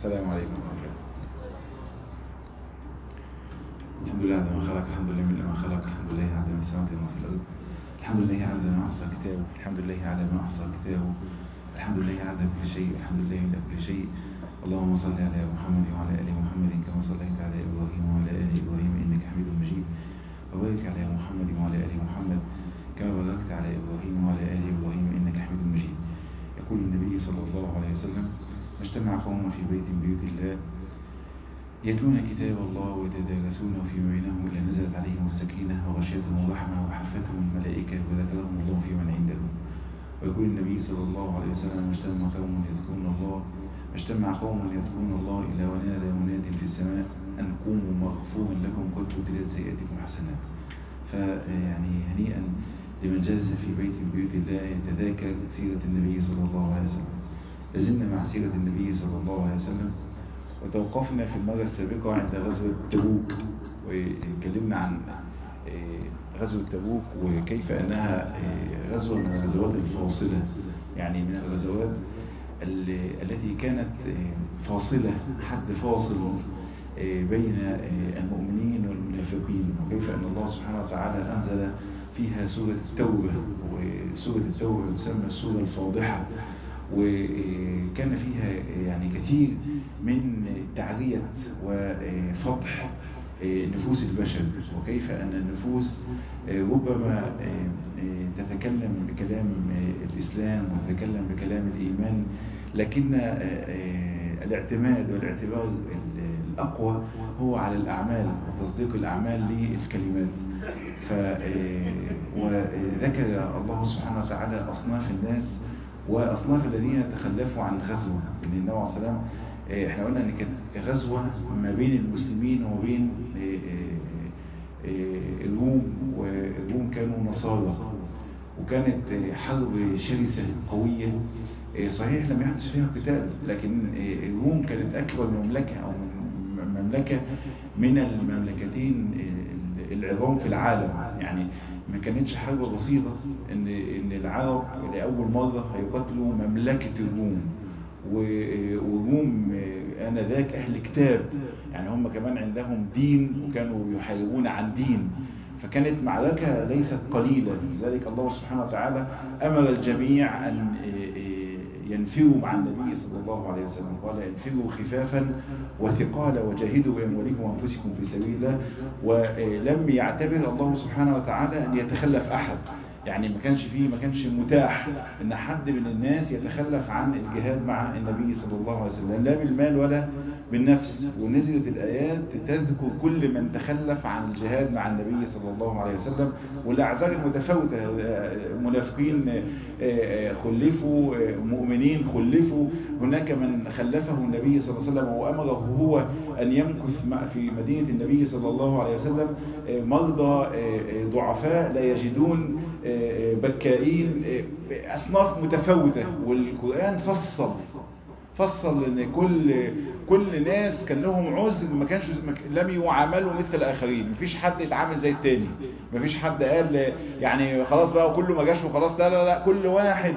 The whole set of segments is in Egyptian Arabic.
السلام عليكم ورحمة الله الحمد لله عندما خلق الحمد لله من ما خلق الحمد لله عندما السماوات وما في الأرض الحمد لله عدد ما أحصى كتابه الحمد لله على ما أحصى كتابه الحمد لله عدد كل شيء الحمد لله إلى كل شيء اللهم صل على محمد وعلى آل محمد كما صليت على إبراهيم وعلى آل إبراهيم إنك حميد مجيد وبارك على محمد وعلى آل محمد كما باركت على إبراهيم وعلى آل إبراهيم إنك حميد مجيد يقول النبي صلى الله عليه وسلم ما اجتمع قوم في بيت من بيوت الله يتلون كتاب الله ويتدارسونه فيما بينهم إلا نزلت عليهم السكينة وغشيتهم الرحمة وحفتهم الملائكة وذكرهم الله في من عنده ويقول النبي صلى الله عليه وسلم ما اجتمع قوم يذكرون الله ما اجتمع قوم يذكرون الله إلا ونادى مناد في السماء أن قوموا مغفورا لكم قد تبدلت سيئاتكم حسنات فيعني هنيئا لمن جلس في بيت من بيوت الله يتذاكر سيرة النبي صلى الله عليه وسلم لازلنا مع سيرة النبي صلى الله عليه وسلم وتوقفنا في المرة السابقة عند غزوة تبوك واتكلمنا عن غزوة تبوك وكيف أنها غزوة من الغزوات الفاصلة يعني من الغزوات التي كانت فاصلة حد فاصل بين المؤمنين والمنافقين وكيف أن الله سبحانه وتعالى أنزل فيها سورة التوبة وسورة التوبة تسمى السورة الفاضحة وكان فيها يعني كثير من تعرية وفتح نفوس البشر وكيف أن النفوس ربما تتكلم بكلام الإسلام وتتكلم بكلام الإيمان لكن الاعتماد والاعتبار الأقوى هو على الأعمال وتصديق الأعمال للكلمات ف وذكر الله سبحانه وتعالى أصناف الناس وأصناف الذين تخلفوا عن غزوة من النبي عليه السلام احنا قلنا ان كانت غزوة ما بين المسلمين وما بين الروم والروم كانوا نصارى وكانت حرب شرسة قوية صحيح لم يحدث فيها قتال لكن الروم كانت أكبر مملكة أو مملكة من المملكتين العظام في العالم يعني ما كانتش حاجة بسيطة ان ان العرب لأول مرة هيقتلوا مملكة الروم والروم آنذاك أهل كتاب يعني هم كمان عندهم دين وكانوا يحاربون عن دين فكانت معركة ليست قليلة لذلك الله سبحانه وتعالى أمر الجميع أن ينفروا مع النبي صلى الله عليه وسلم قال انفروا خفافا وثقالا وجاهدوا بأموالكم وأنفسكم في سبيل الله ولم يعتبر الله سبحانه وتعالى أن يتخلف أحد يعني ما كانش فيه ما كانش متاح ان حد من الناس يتخلف عن الجهاد مع النبي صلى الله عليه وسلم لا بالمال ولا بالنفس ونزلت الآيات تذكر كل من تخلف عن الجهاد مع النبي صلى الله عليه وسلم والأعذار المتفاوتة منافقين خلفوا مؤمنين خلفوا هناك من خلفه النبي صلى الله عليه وسلم وأمره هو أن يمكث في مدينة النبي صلى الله عليه وسلم مرضى ضعفاء لا يجدون بكائين أصناف متفاوتة والقرآن فصل فصل ان كل كل ناس كان لهم عذر ما كانش لم يعاملوا مثل الاخرين مفيش حد يتعامل زي التاني مفيش حد قال يعني خلاص بقى كله ما جاش وخلاص لا لا لا كل واحد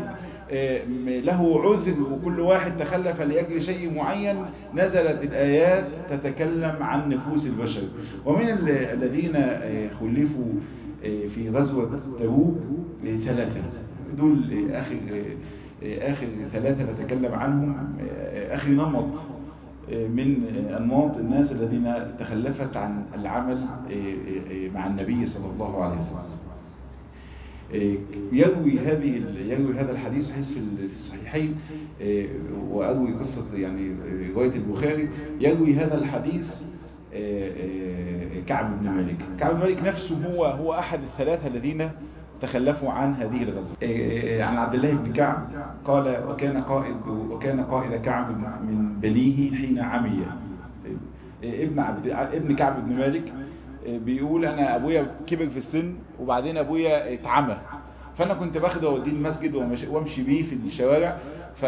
له عذر وكل واحد تخلف لأجل شيء معين نزلت الآيات تتكلم عن نفوس البشر ومن الذين خلفوا في غزوة تبوك ثلاثة دول آخر آخر ثلاثة نتكلم عنهم آخر نمط من أنماط الناس الذين تخلفت عن العمل مع النبي صلى الله عليه وسلم يروي هذه يروي هذا الحديث حديث في الصحيحين وأروي قصة يعني رواية البخاري يروي هذا الحديث كعب بن مالك كعب بن مالك نفسه هو هو أحد الثلاثة الذين تخلفوا عن هذه الغزوة عن عبد الله بن كعب قال وكان قائد وكان قائد كعب من بنيه حين عمي ابن عبد ابن كعب بن مالك بيقول انا ابويا كبر في السن وبعدين ابويا اتعمى فانا كنت باخده واوديه المسجد وامشي بيه في الشوارع ف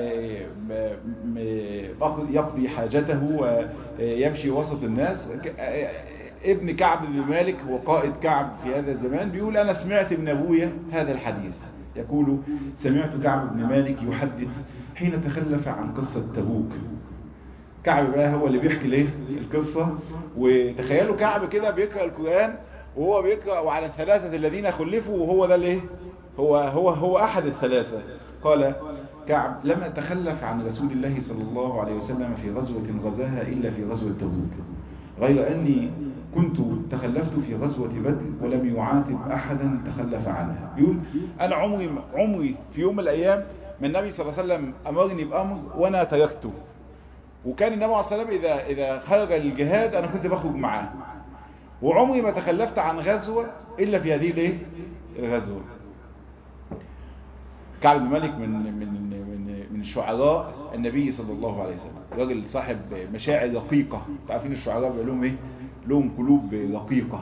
يقضي حاجته ويمشي وسط الناس ابن كعب بن مالك هو قائد كعب في هذا الزمان بيقول أنا سمعت من أبويا هذا الحديث يقول سمعت كعب بن مالك يحدث حين تخلف عن قصة تبوك كعب بقى هو اللي بيحكي ليه القصة وتخيلوا كعب كده بيقرأ القرآن وهو بيقرأ وعلى الثلاثة الذين خلفوا وهو ده الايه هو هو هو أحد الثلاثة قال كعب لم أتخلف عن رسول الله صلى الله عليه وسلم في غزوة غزاها إلا في غزوة تبوك غير أني كنت تخلفت في غزوة بدر ولم يعاتب أحدا تخلف عنها بيقول أنا عمري عمري في يوم من الأيام من النبي صلى الله عليه وسلم أمرني بأمر وأنا تركته وكان النبي عليه الصلاة والسلام إذا, إذا خرج الجهاد أنا كنت بخرج معاه وعمري ما تخلفت عن غزوة إلا في هذه الايه الغزوة كعب بن مالك من من من من شعراء النبي صلى الله عليه وسلم راجل صاحب مشاعر رقيقة عارفين الشعراء بيقول لهم ايه لهم قلوب رقيقة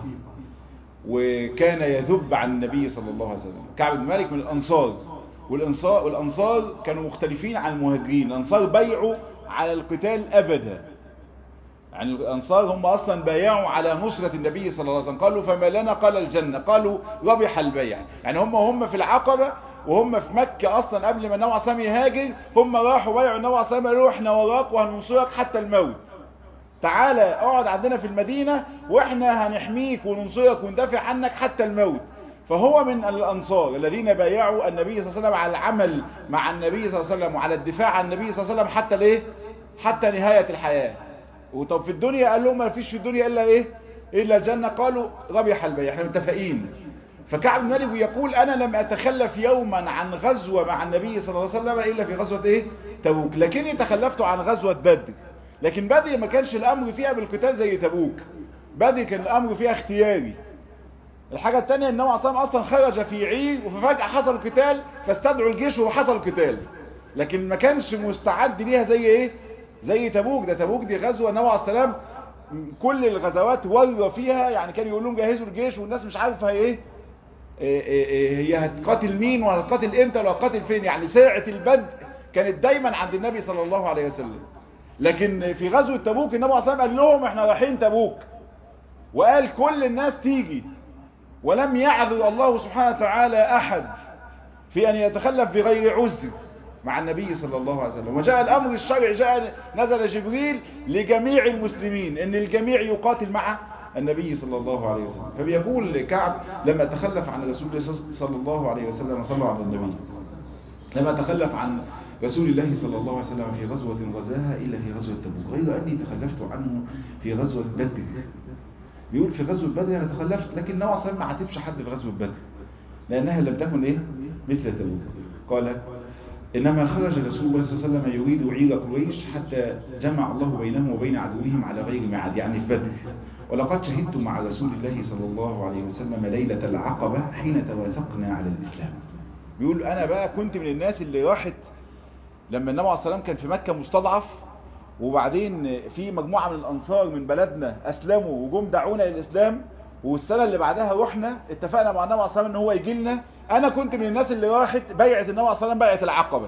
وكان يذب عن النبي صلى الله عليه وسلم كعب بن مالك من الأنصار والأنصار, والأنصار كانوا مختلفين عن المهاجرين الأنصار بيعوا على القتال أبدا يعني الأنصار هم أصلا بايعوا على نصرة النبي صلى الله عليه وسلم قالوا فما لنا قال الجنة قالوا ربح البيع يعني هم هم في العقبة وهم في مكة أصلا قبل ما النبي عليه يهاجر هم راحوا بايعوا النبي عليه قالوا احنا وراك وهننصرك حتى الموت تعالى اقعد عندنا في المدينة واحنا هنحميك وننصرك وندافع عنك حتى الموت فهو من الأنصار الذين بايعوا النبي صلى الله عليه وسلم على العمل مع النبي صلى الله عليه وسلم وعلى الدفاع عن النبي صلى الله عليه وسلم حتى الايه حتى نهاية الحياة وطب في الدنيا قال لهم ما فيش في الدنيا إلا إيه إلا الجنة قالوا ربح البيع احنا متفقين فكعب مالك يقول أنا لم أتخلف يوما عن غزوة مع النبي صلى الله عليه وسلم إلا في غزوة إيه تبوك لكني تخلفت عن غزوة بدر لكن بدر ما كانش الأمر فيها بالقتال زي تبوك بدر كان الأمر فيها اختياري الحاجة الثانية ان هو اصلا خرج في عير وفجأة حصل قتال فاستدعوا الجيش وحصل قتال لكن ما كانش مستعد ليها زي ايه زي تبوك ده تبوك دي غزوة النبي عليه السلام كل الغزوات وروا فيها يعني كانوا يقول لهم جهزوا الجيش والناس مش عارفه ايه, إيه, إيه, إيه هي هتقاتل مين ولا هتقاتل امتى ولا هتقاتل فين يعني ساعة البدء كانت دايما عند النبي صلى الله عليه وسلم لكن في غزوة تبوك النبي عليه السلام قال لهم احنا رايحين تبوك وقال كل الناس تيجي ولم يعذر الله سبحانه وتعالى احد في ان يتخلف بغير عذر مع النبي صلى الله عليه وسلم وجاء الأمر الشرعي جاء نزل جبريل لجميع المسلمين ان الجميع يقاتل مع النبي صلى الله عليه وسلم فبيقول كعب لما تخلف عن رسول الله صلى الله عليه وسلم صلى على النبي لما تخلف عن رسول الله صلى الله عليه وسلم في غزوة غزاها إلا في غزوة تبوك غير أني تخلفت عنه في غزوة بدر بيقول في غزوة بدر أنا تخلفت لكن نوع صلى ما عاتبش حد في غزوة بدر لأنها لم تكن إيه مثل تبوك قال إنما خرج رسول الله صلى الله عليه وسلم يريد عير قريش حتى جمع الله بينهم وبين عدوهم على غير ميعاد يعني في بدر ولقد شهدت مع رسول الله صلى الله عليه وسلم ليلة العقبة حين توافقنا على الإسلام بيقول أنا بقى كنت من الناس اللي راحت لما النبي عليه الصلاة والسلام كان في مكة مستضعف وبعدين في مجموعة من الأنصار من بلدنا أسلموا وجم دعونا للإسلام والسنة اللي بعدها رحنا اتفقنا مع النبي عليه الصلاة والسلام ان هو يجي لنا انا كنت من الناس اللي راحت بيعة النبي عليه الصلاة والسلام بيعة العقبة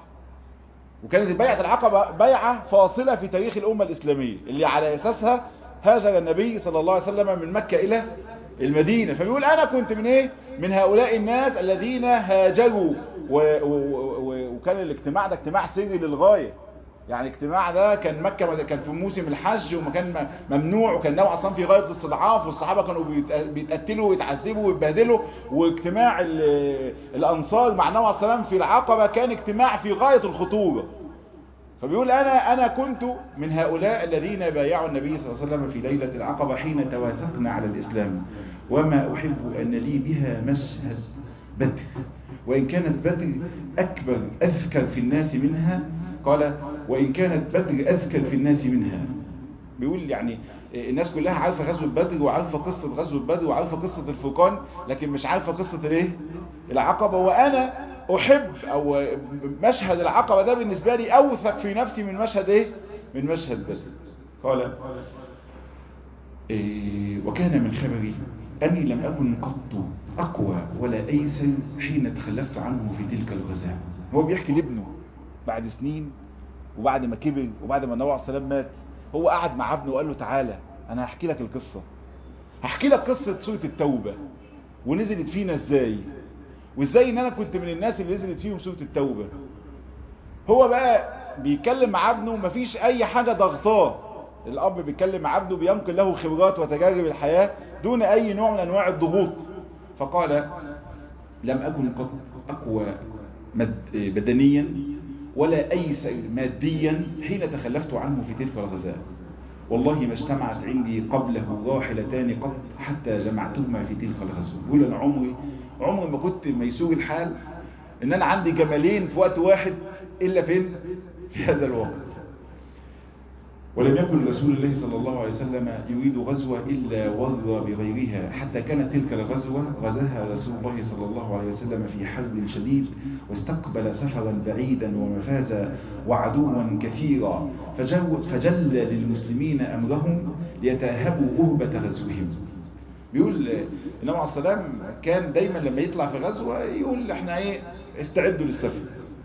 وكانت بيعة العقبة بيعة فاصلة في تاريخ الأمة الإسلامية اللي على أساسها هاجر النبي صلى الله عليه وسلم من مكة إلى المدينة فبيقول أنا كنت من إيه من هؤلاء الناس الذين هاجروا و... و... و... وكان الاجتماع ده اجتماع سري للغاية يعني اجتماع ده كان مكة كان في موسم الحج ومكان ممنوع وكان نوع اصلا في غاية الاستضعاف والصحابة كانوا بيتقتلوا ويتعذبوا ويتبهدلوا واجتماع الانصار مع نوع السلام في العقبة كان اجتماع في غاية الخطورة فبيقول انا انا كنت من هؤلاء الذين بايعوا النبي صلى الله عليه وسلم في ليلة العقبة حين توافقنا على الاسلام وما احب ان لي بها مشهد بدر وان كانت بدر اكبر اذكر في الناس منها قال وإن كانت بدر أذكر في الناس منها بيقول يعني الناس كلها عارفة غزوة بدر وعارفة قصة غزوة بدر وعارفة قصة الفرقان لكن مش عارفة قصة الايه العقبة وأنا أحب أو مشهد العقبة ده بالنسبة لي أوثق في نفسي من مشهد إيه من مشهد بدر قال إيه وكان من خبري أني لم أكن قط أقوى ولا أيسر حين تخلفت عنه في تلك الغزاة هو بيحكي لابنه بعد سنين وبعد ما كبر وبعد ما النبي عليه السلام مات هو قعد مع ابنه وقال له تعالى انا هحكي لك القصة هحكي لك قصة سورة التوبة ونزلت فينا ازاي وازاي ان انا كنت من الناس اللي نزلت فيهم سورة التوبة هو بقى بيتكلم مع ابنه مفيش اي حاجة ضغطاه الاب بيتكلم مع ابنه بينقل له خبرات وتجارب الحياة دون اي نوع من انواع الضغوط فقال لم اكن قد اقوى بدنيا ولا ايسر ماديا حين تخلفت عنه في تلك الغزاة والله ما اجتمعت عندي قبله راحلتان قط حتى جمعتهما في تلك الغزوة يقول انا عمري عمري ما كنت ميسور الحال ان انا عندي جمالين في وقت واحد الا فين في هذا الوقت ولم يكن رسول الله صلى الله عليه وسلم يريد غزوة إلا ور بغيرها حتى كانت تلك الغزوة غزاها رسول الله صلى الله عليه وسلم في حرب شديد واستقبل سفرا بعيدا ومفازا وعدوا كثيرا فجل للمسلمين أمرهم ليتاهبوا أهبة غزوهم بيقول النبي عليه السلام كان دايما لما يطلع في غزوة يقول احنا ايه استعدوا للسفر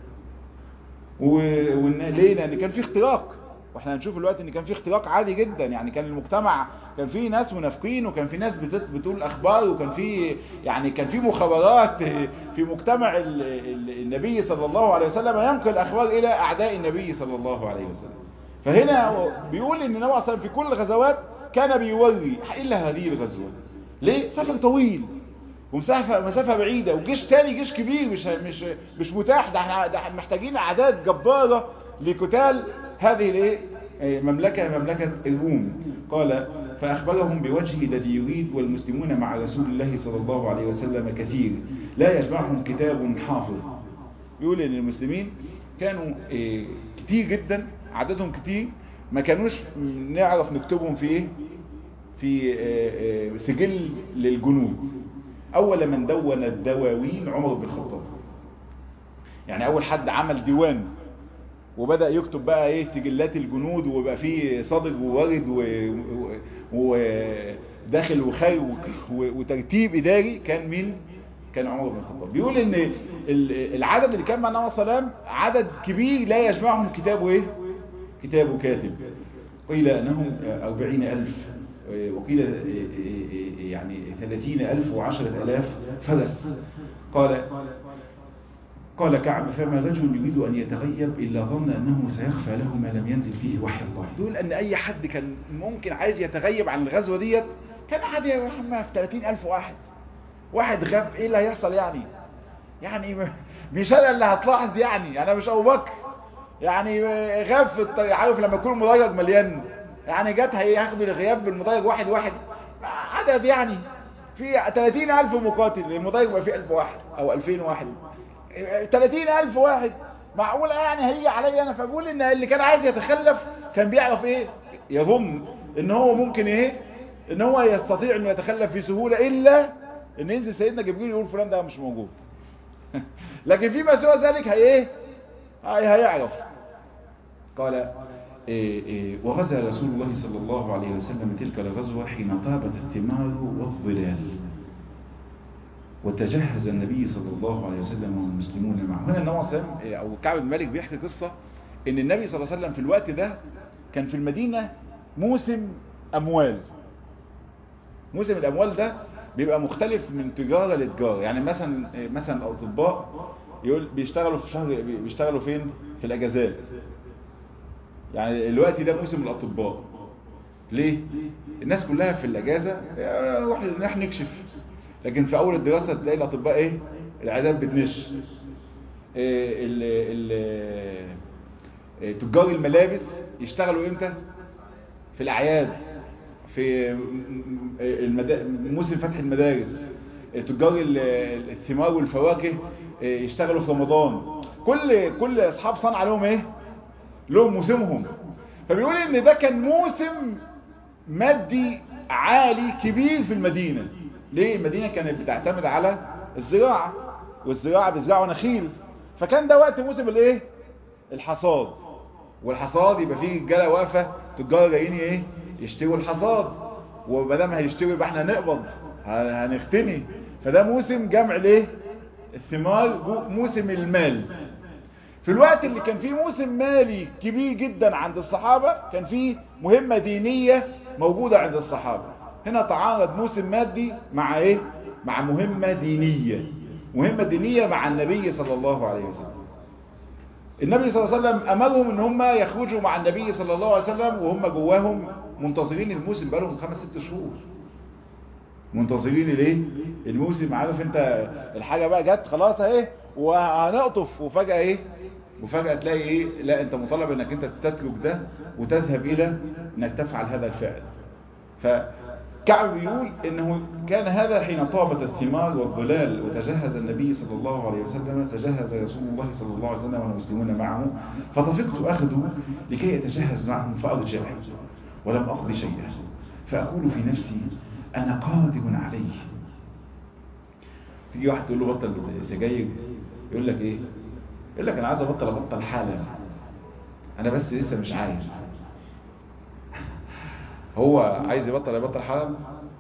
وليه لان كان في اختراق واحنا هنشوف دلوقتي ان كان في اختراق عادي جدا يعني كان المجتمع كان في ناس منافقين وكان في ناس بتقول اخبار وكان في يعني كان في مخابرات في مجتمع النبي صلى الله عليه وسلم ينقل اخبار الى اعداء النبي صلى الله عليه وسلم فهنا بيقول ان النبي صلى في كل الغزوات كان بيوري الا هذه الغزوه ليه سفر طويل ومسافه مسافه بعيده وجيش تاني جيش كبير مش مش مش متاح ده احنا ده محتاجين اعداد جباره لقتال هذه الايه مملكة مملكة الروم قال فأخبرهم بوجهه الذي يريد والمسلمون مع رسول الله صلى الله عليه وسلم كثير لا يجمعهم كتاب حافظ يقول ان المسلمين كانوا كتير جدا عددهم كتير ما كانوش نعرف نكتبهم في ايه في سجل للجنود اول من دون الدواوين عمر بن الخطاب يعني اول حد عمل ديوان وبدأ يكتب بقى ايه سجلات الجنود وبقى فيه صادق ووارد وداخل وخارج وترتيب اداري كان مين كان عمر بن الخطاب بيقول ان العدد اللي كان مع النبي صلى الله عليه وسلم عدد كبير لا يجمعهم كتابه ايه كتابه كاتب قيل انهم أربعين ألف وقيل يعني ثلاثين ألف وعشرة ألاف فرس قال قال كعب فما رجل يريد أن يتغيب إلا ظن أنه سيخفى له ما لم ينزل فيه وحي الله دول أن أي حد كان ممكن عايز يتغيب عن الغزوة ديت كان حد يرحمها في 30 ألف واحد واحد غاب إيه اللي هيحصل يعني يعني مش أنا اللي هتلاحظ يعني أنا مش أبو بكر يعني غاب في الطريق عارف لما يكون المدرج مليان يعني جت هياخدوا الغياب بالمدرج واحد واحد عدد يعني في 30 ألف مقاتل المدرج بقى فيه 1000 واحد أو 2000 واحد 30 ألف واحد معقول يعني هيجي عليا أنا فبقول إن اللي كان عايز يتخلف كان بيعرف إيه يظن إن هو ممكن إيه إن هو يستطيع إنه يتخلف في سهولة إلا إن ينزل سيدنا جبريل يقول فلان ده مش موجود لكن فيما سوى ذلك هي إيه هي هيعرف قال إيه إيه وغزا رسول الله صلى الله عليه وسلم تلك الغزوة حين طابت الثمار والظلال وتجهز النبي صلى الله عليه وسلم والمسلمون معه هنا النبي صلى الله عليه وسلم او كعب بن مالك بيحكي قصة ان النبي صلى الله عليه وسلم في الوقت ده كان في المدينة موسم اموال موسم الاموال ده بيبقى مختلف من تجارة لتجارة يعني مثلا مثلا الاطباء يقول بيشتغلوا في شهر بيشتغلوا فين في الاجازات يعني الوقت ده موسم الاطباء ليه الناس كلها في الاجازة نروح نكشف لكن في اول الدراسة تلاقي الاطباء ايه العيادات بتنش إيه ال ال تجار الملابس يشتغلوا امتى في الاعياد في المدا... موسم فتح المدارس تجار الثمار والفواكه يشتغلوا في رمضان كل كل اصحاب صنعة لهم ايه لهم موسمهم فبيقول ان ده كان موسم مادي عالي كبير في المدينة ليه المدينة كانت بتعتمد على الزراعة والزراعة بيزرعوا نخيل فكان ده وقت موسم الايه الحصاد والحصاد يبقى فيه رجاله واقفه تجار جايين ايه يشتروا الحصاد وما دام هيشتروا يبقى احنا نقبض هنختني فده موسم جمع الايه الثمار موسم المال في الوقت اللي كان فيه موسم مالي كبير جدا عند الصحابة كان فيه مهمة دينية موجودة عند الصحابة هنا تعارض موسم مادي مع ايه مع مهمة دينية مهمة دينية مع النبي صلى الله عليه وسلم النبي صلى الله عليه وسلم امرهم ان هم يخرجوا مع النبي صلى الله عليه وسلم وهم جواهم منتظرين الموسم بقالهم خمس ست شهور منتظرين الايه الموسم عارف انت الحاجه بقى جت خلاص اهي وهنقطف وفجاه ايه وفجاه تلاقي ايه لا انت مطالب انك انت تترك ده وتذهب الى انك تفعل هذا الفعل فكعب بيقول انه كان هذا حين طابت الثمار والظلال وتجهز النبي صلى الله عليه وسلم تجهز رسول الله صلى الله عليه وسلم والمسلمون معه فطفقت اخذ لكي اتجهز معهم فارجع ولم اقضي شيئا فاقول في نفسي انا قادر عليه تيجي واحد تقول له بطل سجاير يقول لك ايه يقول لك انا عايز ابطل ابطل حالا انا بس لسه مش عايز هو عايز يبطل يبطل حالا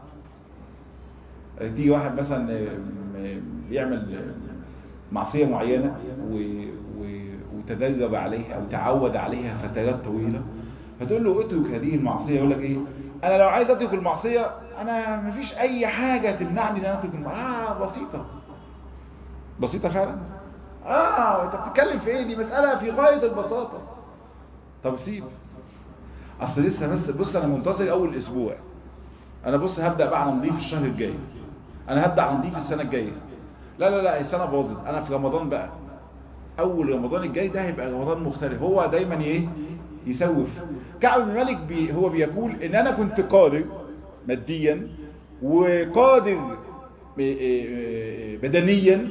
تيجي واحد مثلا يعمل معصية معينة و... و... وتدرب عليها او تعود عليها فترات طويلة فتقول له اترك هذه المعصية يقول لك ايه انا لو عايز اترك المعصية انا مفيش اي حاجة تمنعني ان انا اترك المعصية اه بسيطة بسيطة فعلا اه انت بتتكلم في ايه دي مسألة في غاية البساطة طب سيب اصل لسه بس بص انا منتظر اول اسبوع انا بص هبدأ بقى على نضيف الشهر الجاي انا هبدأ على نضيف السنة الجاية لا لا لا السنة باظت انا في رمضان بقى اول رمضان الجاي ده هيبقى رمضان مختلف هو دايما ايه يسوف كعب بن مالك بي هو بيقول ان انا كنت قادر ماديا وقادر بدنيا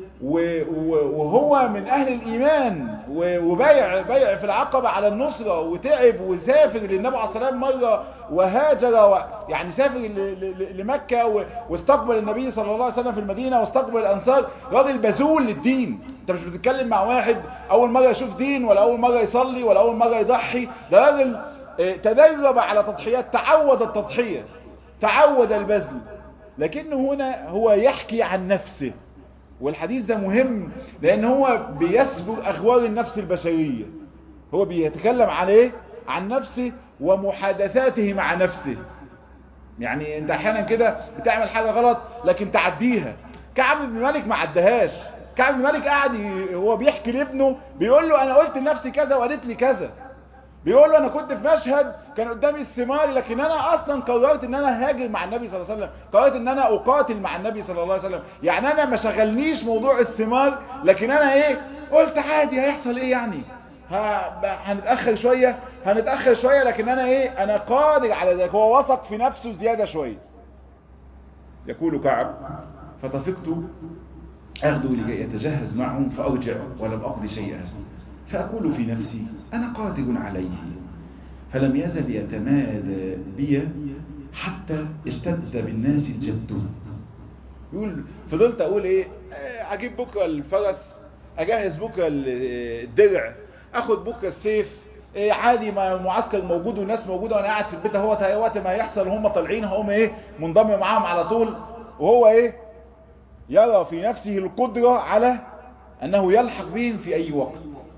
وهو من اهل الايمان وبايع بايع في العقبة على النصرة وتعب وسافر للنبي عليه الصلاة والسلام مرة وهاجر يعني سافر لمكة واستقبل النبي صلى الله عليه وسلم في المدينة واستقبل الانصار راجل بذول للدين انت مش بتتكلم مع واحد اول مرة يشوف دين ولا اول مرة يصلي ولا اول مرة يضحي ده راجل تدرب على تضحيات تعود التضحية تعود البذل لكنه هنا هو يحكي عن نفسه والحديث ده مهم لان هو بيسبق اخبار النفس البشرية هو بيتكلم عن ايه عن نفسه ومحادثاته مع نفسه يعني انت احيانا كده بتعمل حاجة غلط لكن تعديها كعب بن مالك ما عدهاش كعب بن مالك قاعد هو بيحكي لابنه بيقول له انا قلت لنفسي كذا وقالت لي كذا بيقول له انا كنت في مشهد كان قدامي الثمار لكن انا اصلا قررت ان انا هاجر مع النبي صلى الله عليه وسلم قررت ان انا اقاتل مع النبي صلى الله عليه وسلم يعني انا ما شغلنيش موضوع الثمار لكن انا ايه قلت عادي هيحصل ايه يعني هنتاخر شويه هنتاخر شويه لكن انا ايه انا قادر على ذلك هو وثق في نفسه زياده شويه يقول كعب فطفقت اغدو لكي يتجهز معهم فارجع ولم اقضي شيئا فأقول في نفسي أنا قادر عليه فلم يزل يتمادى بي حتى اشتد بالناس الجد يقول فضلت أقول إيه أجيب بكرة الفرس أجهز بكرة الدرع أخد بكرة السيف إيه عادي ما المعسكر موجود والناس موجودة وأنا قاعد في البيت اهوت وقت ما يحصل هم طالعين هم إيه منضم معاهم على طول وهو إيه يرى في نفسه القدرة على أنه يلحق بهم في أي وقت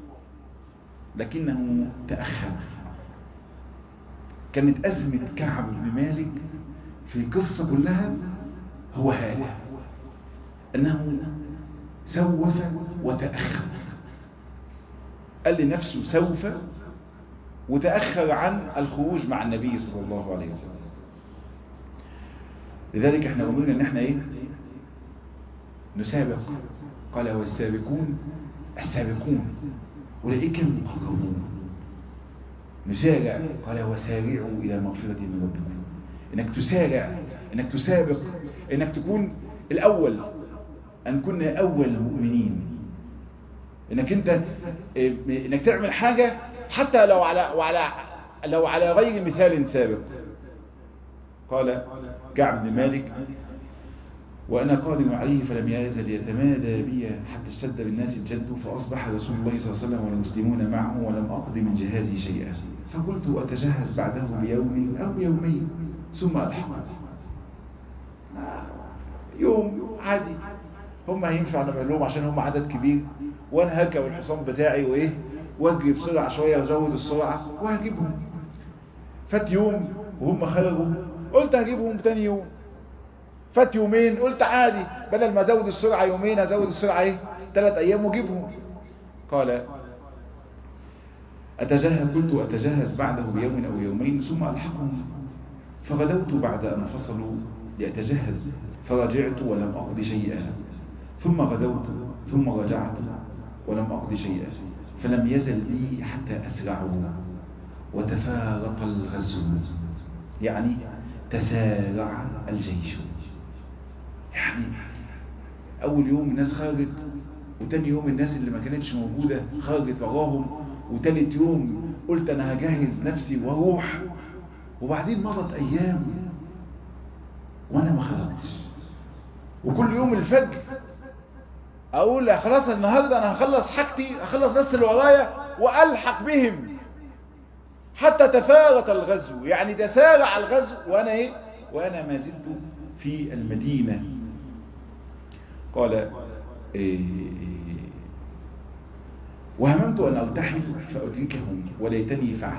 لكنه تأخر كانت أزمة كعب بن مالك في القصة كلها هو هذا أنه سوف وتأخر قال لنفسه سوف وتأخر عن الخروج مع النبي صلى الله عليه وسلم لذلك احنا قلنا ان احنا ايه نسابق قال والسابقون السابقون أولئك المقربون نسارع قال وسارعوا إلى مغفرة من ربكم إنك تسارع إنك تسابق إنك تكون الأول أن كنا أول المؤمنين إنك أنت إنك تعمل حاجة حتى لو على وعلى لو على غير مثال سابق قال كعب بن مالك وأنا قادم عليه فلم يزل يتمادى بي حتى اشتد بالناس الجد فأصبح رسول الله صلى الله عليه وسلم والمسلمون معه ولم أقضي من جهازي شيئا فقلت أتجهز بعده بيوم أو يومين ثم ألحق يوم عادي هم هيمشوا على مهلهم عشان هم عدد كبير وانا هركب الحصان بتاعي وايه واجري بسرعة شوية وازود السرعة وهجيبهم فات يوم وهم خرجوا قلت هجيبهم تاني يوم فات يومين قلت عادي بدل ما ازود السرعة يومين ازود السرعة ايه ثلاث ايام واجيبهم قال أتجهز كنت أتجهز بعده بيوم أو يومين ثم ألحقهم فغدوت بعد أن فصلوا لأتجهز فرجعت ولم أقض شيئا ثم غدوت ثم رجعت ولم أقض شيئا فلم يزل بي حتى أسرعوا وتفارق الغزو يعني تسارع الجيش يعني أول يوم الناس خرجت وتاني يوم الناس اللي ما كانتش موجودة خرجت وراهم وتالت يوم قلت أنا هجهز نفسي واروح وبعدين مضت أيام وأنا ما خرجتش وكل يوم الفجر أقول خلاص النهاردة أنا هخلص حاجتي هخلص بس اللي ورايا وألحق بهم حتى تفارق الغزو يعني تسارع الغزو وأنا إيه وأنا ما زلت في المدينة قال إيه وهممت أن أرتحل فأدركهم وليتني فعلت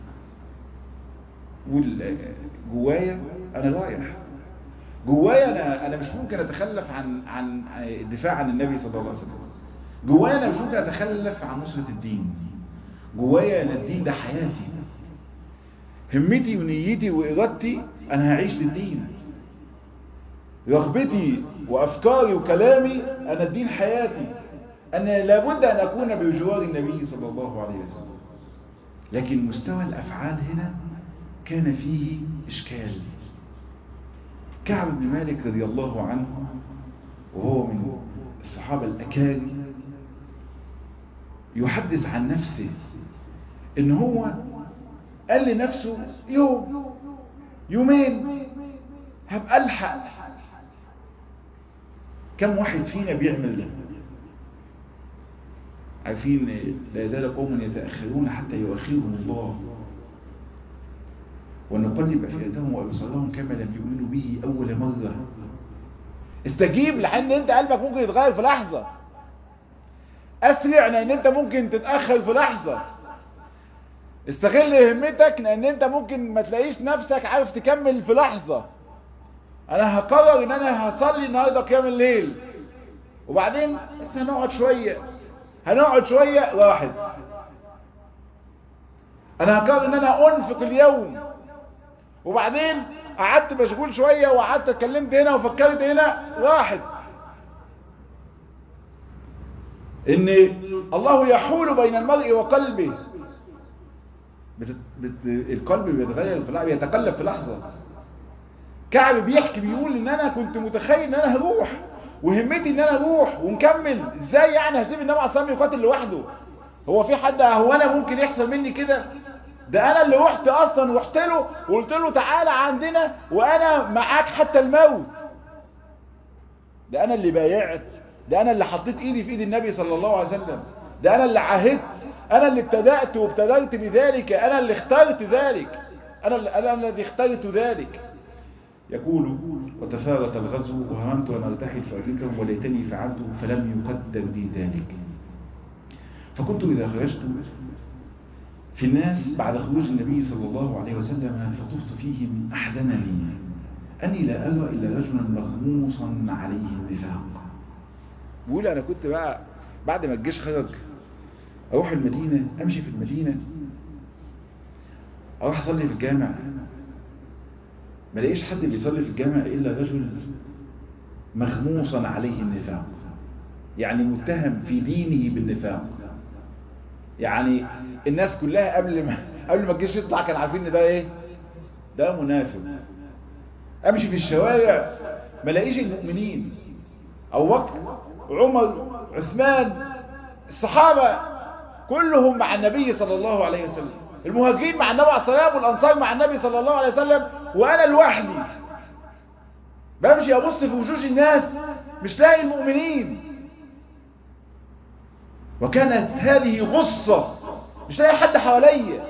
قول جوايا أنا رايح جوايا أنا, أنا مش ممكن أتخلف عن عن الدفاع عن النبي صلى الله عليه وسلم جوايا أنا مش ممكن أتخلف عن نصرة الدين جوايا أنا الدين ده حياتي همتي ونيتي وإرادتي أنا هعيش للدين رغبتي وأفكاري وكلامي أنا الدين حياتي أنا لابد أن أكون بجوار النبي صلى الله عليه وسلم لكن مستوى الأفعال هنا كان فيه إشكال كعب بن مالك رضي الله عنه وهو من الصحابة الأكاري يحدث عن نفسه إن هو قال لنفسه يوم يومين هبقى ألحق كم واحد فينا بيعمل ده عارفين لا يزال قوم يتأخرون حتى يؤخرهم الله ونقلب أفئدتهم وأبصارهم كما لم يؤمنوا به أول مرة استجيب لأن انت قلبك ممكن يتغير في لحظة اسرع لان انت ممكن تتأخر في لحظة استغل همتك لان انت ممكن ما تلاقيش نفسك عارف تكمل في لحظة انا هقرر ان انا هصلي النهاردة قيام الليل وبعدين بس هنقعد شوية هنقعد شوية واحد انا هقرر ان انا انفق اليوم وبعدين قعدت مشغول شوية وقعدت اتكلمت هنا وفكرت هنا واحد ان الله يحول بين المرء وقلبه بت... بت... القلب بيتغير في لحظة بيتقلب في لحظة كعب بيحكي بيقول ان انا كنت متخيل ان انا هروح وهمتي ان انا اروح ونكمل ازاي يعني هسيب النبي عليه الصلاه يقاتل لوحده هو في حد هو انا ممكن يحصل مني كده ده انا اللي رحت اصلا رحت له وقلت له تعالى عندنا وانا معاك حتى الموت ده انا اللي بايعت ده انا اللي حطيت ايدي في ايد النبي صلى الله عليه وسلم ده انا اللي عاهدت انا اللي ابتدأت وابتدأت بذلك انا اللي اخترت ذلك انا اللي انا الذي اخترت ذلك يقول وتفارت الغزو وهممت أن أرتحل فأدركهم وليتني فعلت فلم يقدر لي ذلك فكنت إذا خرجت في الناس بعد خروج النبي صلى الله عليه وسلم فطفت فيهم أحزنني أني لا أرى إلا رجلا مغموصا عليه النفاق بقول أنا كنت بقى بعد ما الجيش خرج أروح المدينة أمشي في المدينة أروح أصلي في الجامع ما لاقيش حد بيصلي في الجامع إلا رجل مغموصا عليه النفاق يعني متهم في دينه بالنفاق يعني الناس كلها قبل ما قبل ما الجيش يطلع كانوا عارفين ان ده ايه ده منافق امشي في الشوارع ما لاقيش المؤمنين ابو بكر عمر عثمان الصحابه كلهم مع النبي صلى الله عليه وسلم المهاجرين مع النبي عليه الصلاه والسلام والانصار مع النبي صلى الله عليه وسلم وانا لوحدي بمشي ابص في وشوش الناس مش لاقي المؤمنين وكانت هذه غصة مش لاقي حد حواليا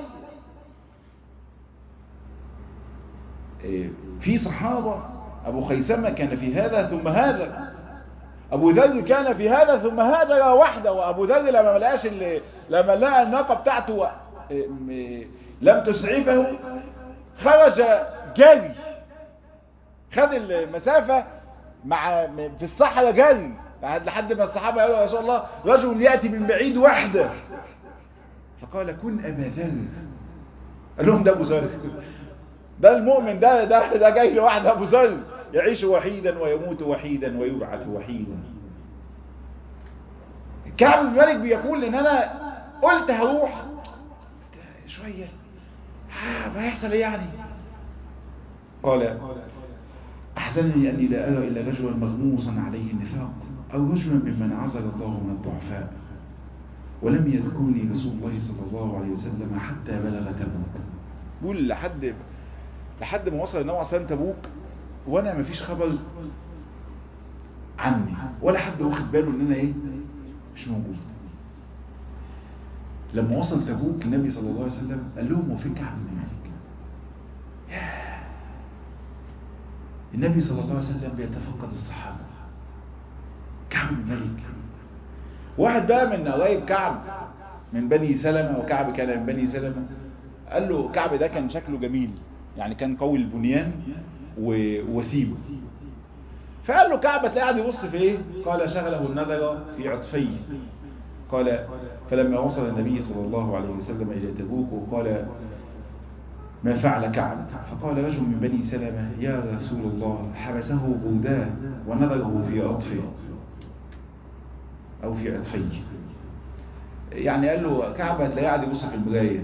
في صحابة أبو خيسمة كان في هذا ثم هاجر أبو ذر كان في هذا ثم هاجر وحده وأبو ذر لما ملقاش اللي لما لقى الناقة بتاعته لم تسعفه خرج جري خد المسافة مع في الصحراء جري لحد ما الصحابة قالوا يا رسول الله رجل يأتي من بعيد وحده فقال كن أبا ذر قال لهم ده أبو ذر ده المؤمن ده ده ده جاي لواحد أبو ذر يعيش وحيدا ويموت وحيدا ويبعث وحيدا كعب بن مالك بيقول ان انا قلت هروح شوية ما يحصل ايه يعني قال احزنني اني لا ارى الا رجلا مغموصا عليه النفاق او رجلا ممن عزل الله من الضعفاء ولم يذكرني رسول الله صلى الله عليه وسلم حتى بلغ تبوك بقول لحد لحد ما وصل النبي عليه تبوك وانا مفيش خبر عني ولا حد واخد باله ان انا ايه مش موجود لما وصل تبوك النبي صلى الله عليه وسلم قال لهم وفين كعب بن مالك النبي صلى الله عليه وسلم بيتفقد الصحابة كعب بن مالك واحد بقى من قرايب كعب من بني سلمة وكعب كان من بني سلمة قال له كعب ده كان شكله جميل يعني كان قوي البنيان ووسيم فقال له كعب تلاقي قاعد يبص في ايه قال شغله النذر في عطفيه قال فلما وصل النبي صلى الله عليه وسلم الى تبوك وقال ما فعل كعب فقال رجل من بني سلمة يا رسول الله حبسه بوداه ونظره في عطفه او في عطفيه يعني قال له كعب هتلاقيه قاعد يبص في المرايه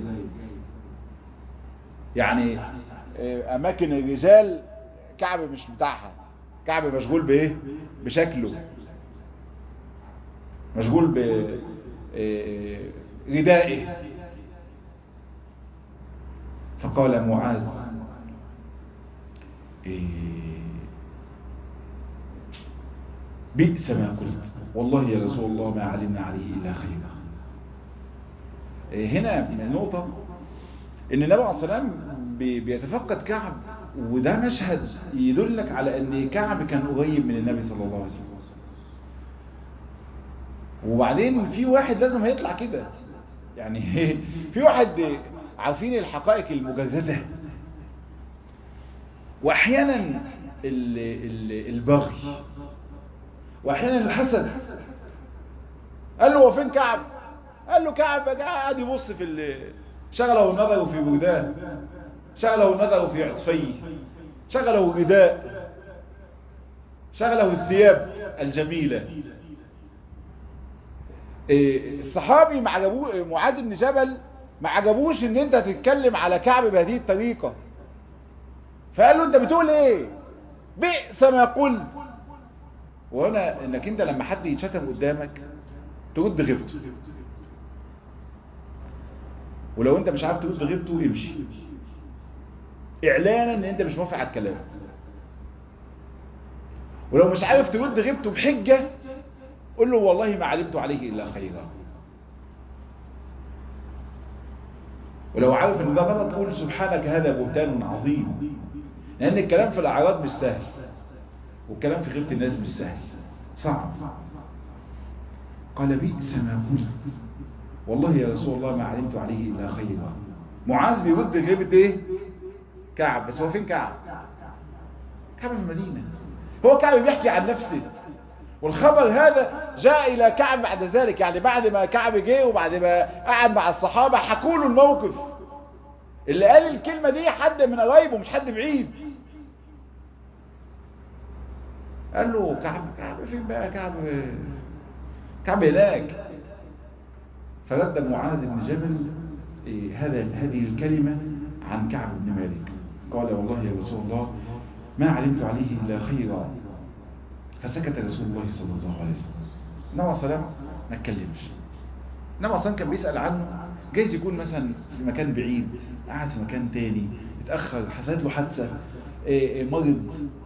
يعني اماكن الرجال كعب مش بتاعها كعب مشغول بايه بشكله مشغول بردائه فقال معاذ بئس ما قلت والله يا رسول الله ما علمنا عليه إلا خيرا هنا النقطة ان النبي عليه الصلاة والسلام بيتفقد كعب وده مشهد يدلك على ان كعب كان قريب من النبي صلى الله عليه وسلم وبعدين في واحد لازم هيطلع كده يعني في واحد عارفين الحقائق المجردة واحيانا البغي واحيانا الحسد قال له هو فين كعب قال له كعب قاعد يبص في شغله النظر في بغداد شغله النظر في عطفيه شغله الرداء شغله الثياب الجميلة الصحابي ما عجبوه معاذ بن جبل ما عجبوش ان انت تتكلم على كعب بهذه الطريقة فقال له انت بتقول ايه بئس ما قلت وهنا انك انت لما حد يتشتم قدامك ترد غيبته ولو انت مش عارف ترد غيبته امشي اعلانا ان انت مش موافق على الكلام ولو مش عارف ترد غيبته بحجة قول له والله ما علمت عليه الا خيرا ولو عارف ان ده غلط قول سبحانك هذا بهتان عظيم لان الكلام في الاعراض مش سهل والكلام في غيبة الناس مش سهل صعب قال بئس ما قلت والله يا رسول الله ما علمت عليه الا خيرا معاذ بيرد غيبة ايه كعب بس هو فين كعب كعب في المدينة هو كعب بيحكي عن نفسه والخبر هذا جاء إلى كعب بعد ذلك يعني بعد ما كعب جه وبعد ما قعد مع الصحابة حكوا له الموقف اللي قال الكلمة دي حد من قرايبه مش حد بعيد قال له كعب كعب فين بقى كعب كعب هناك فرد معاذ بن جبل هذا هذه الكلمة عن كعب بن مالك قال والله يا رسول الله ما علمت عليه إلا خيرا فسكت رسول الله صلى الله عليه وسلم نوى سلام ما اتكلمش نوى سلام كان بيسأل عنه جايز يكون مثلا في مكان بعيد قاعد في مكان تاني اتأخر حصلت له حادثة مرض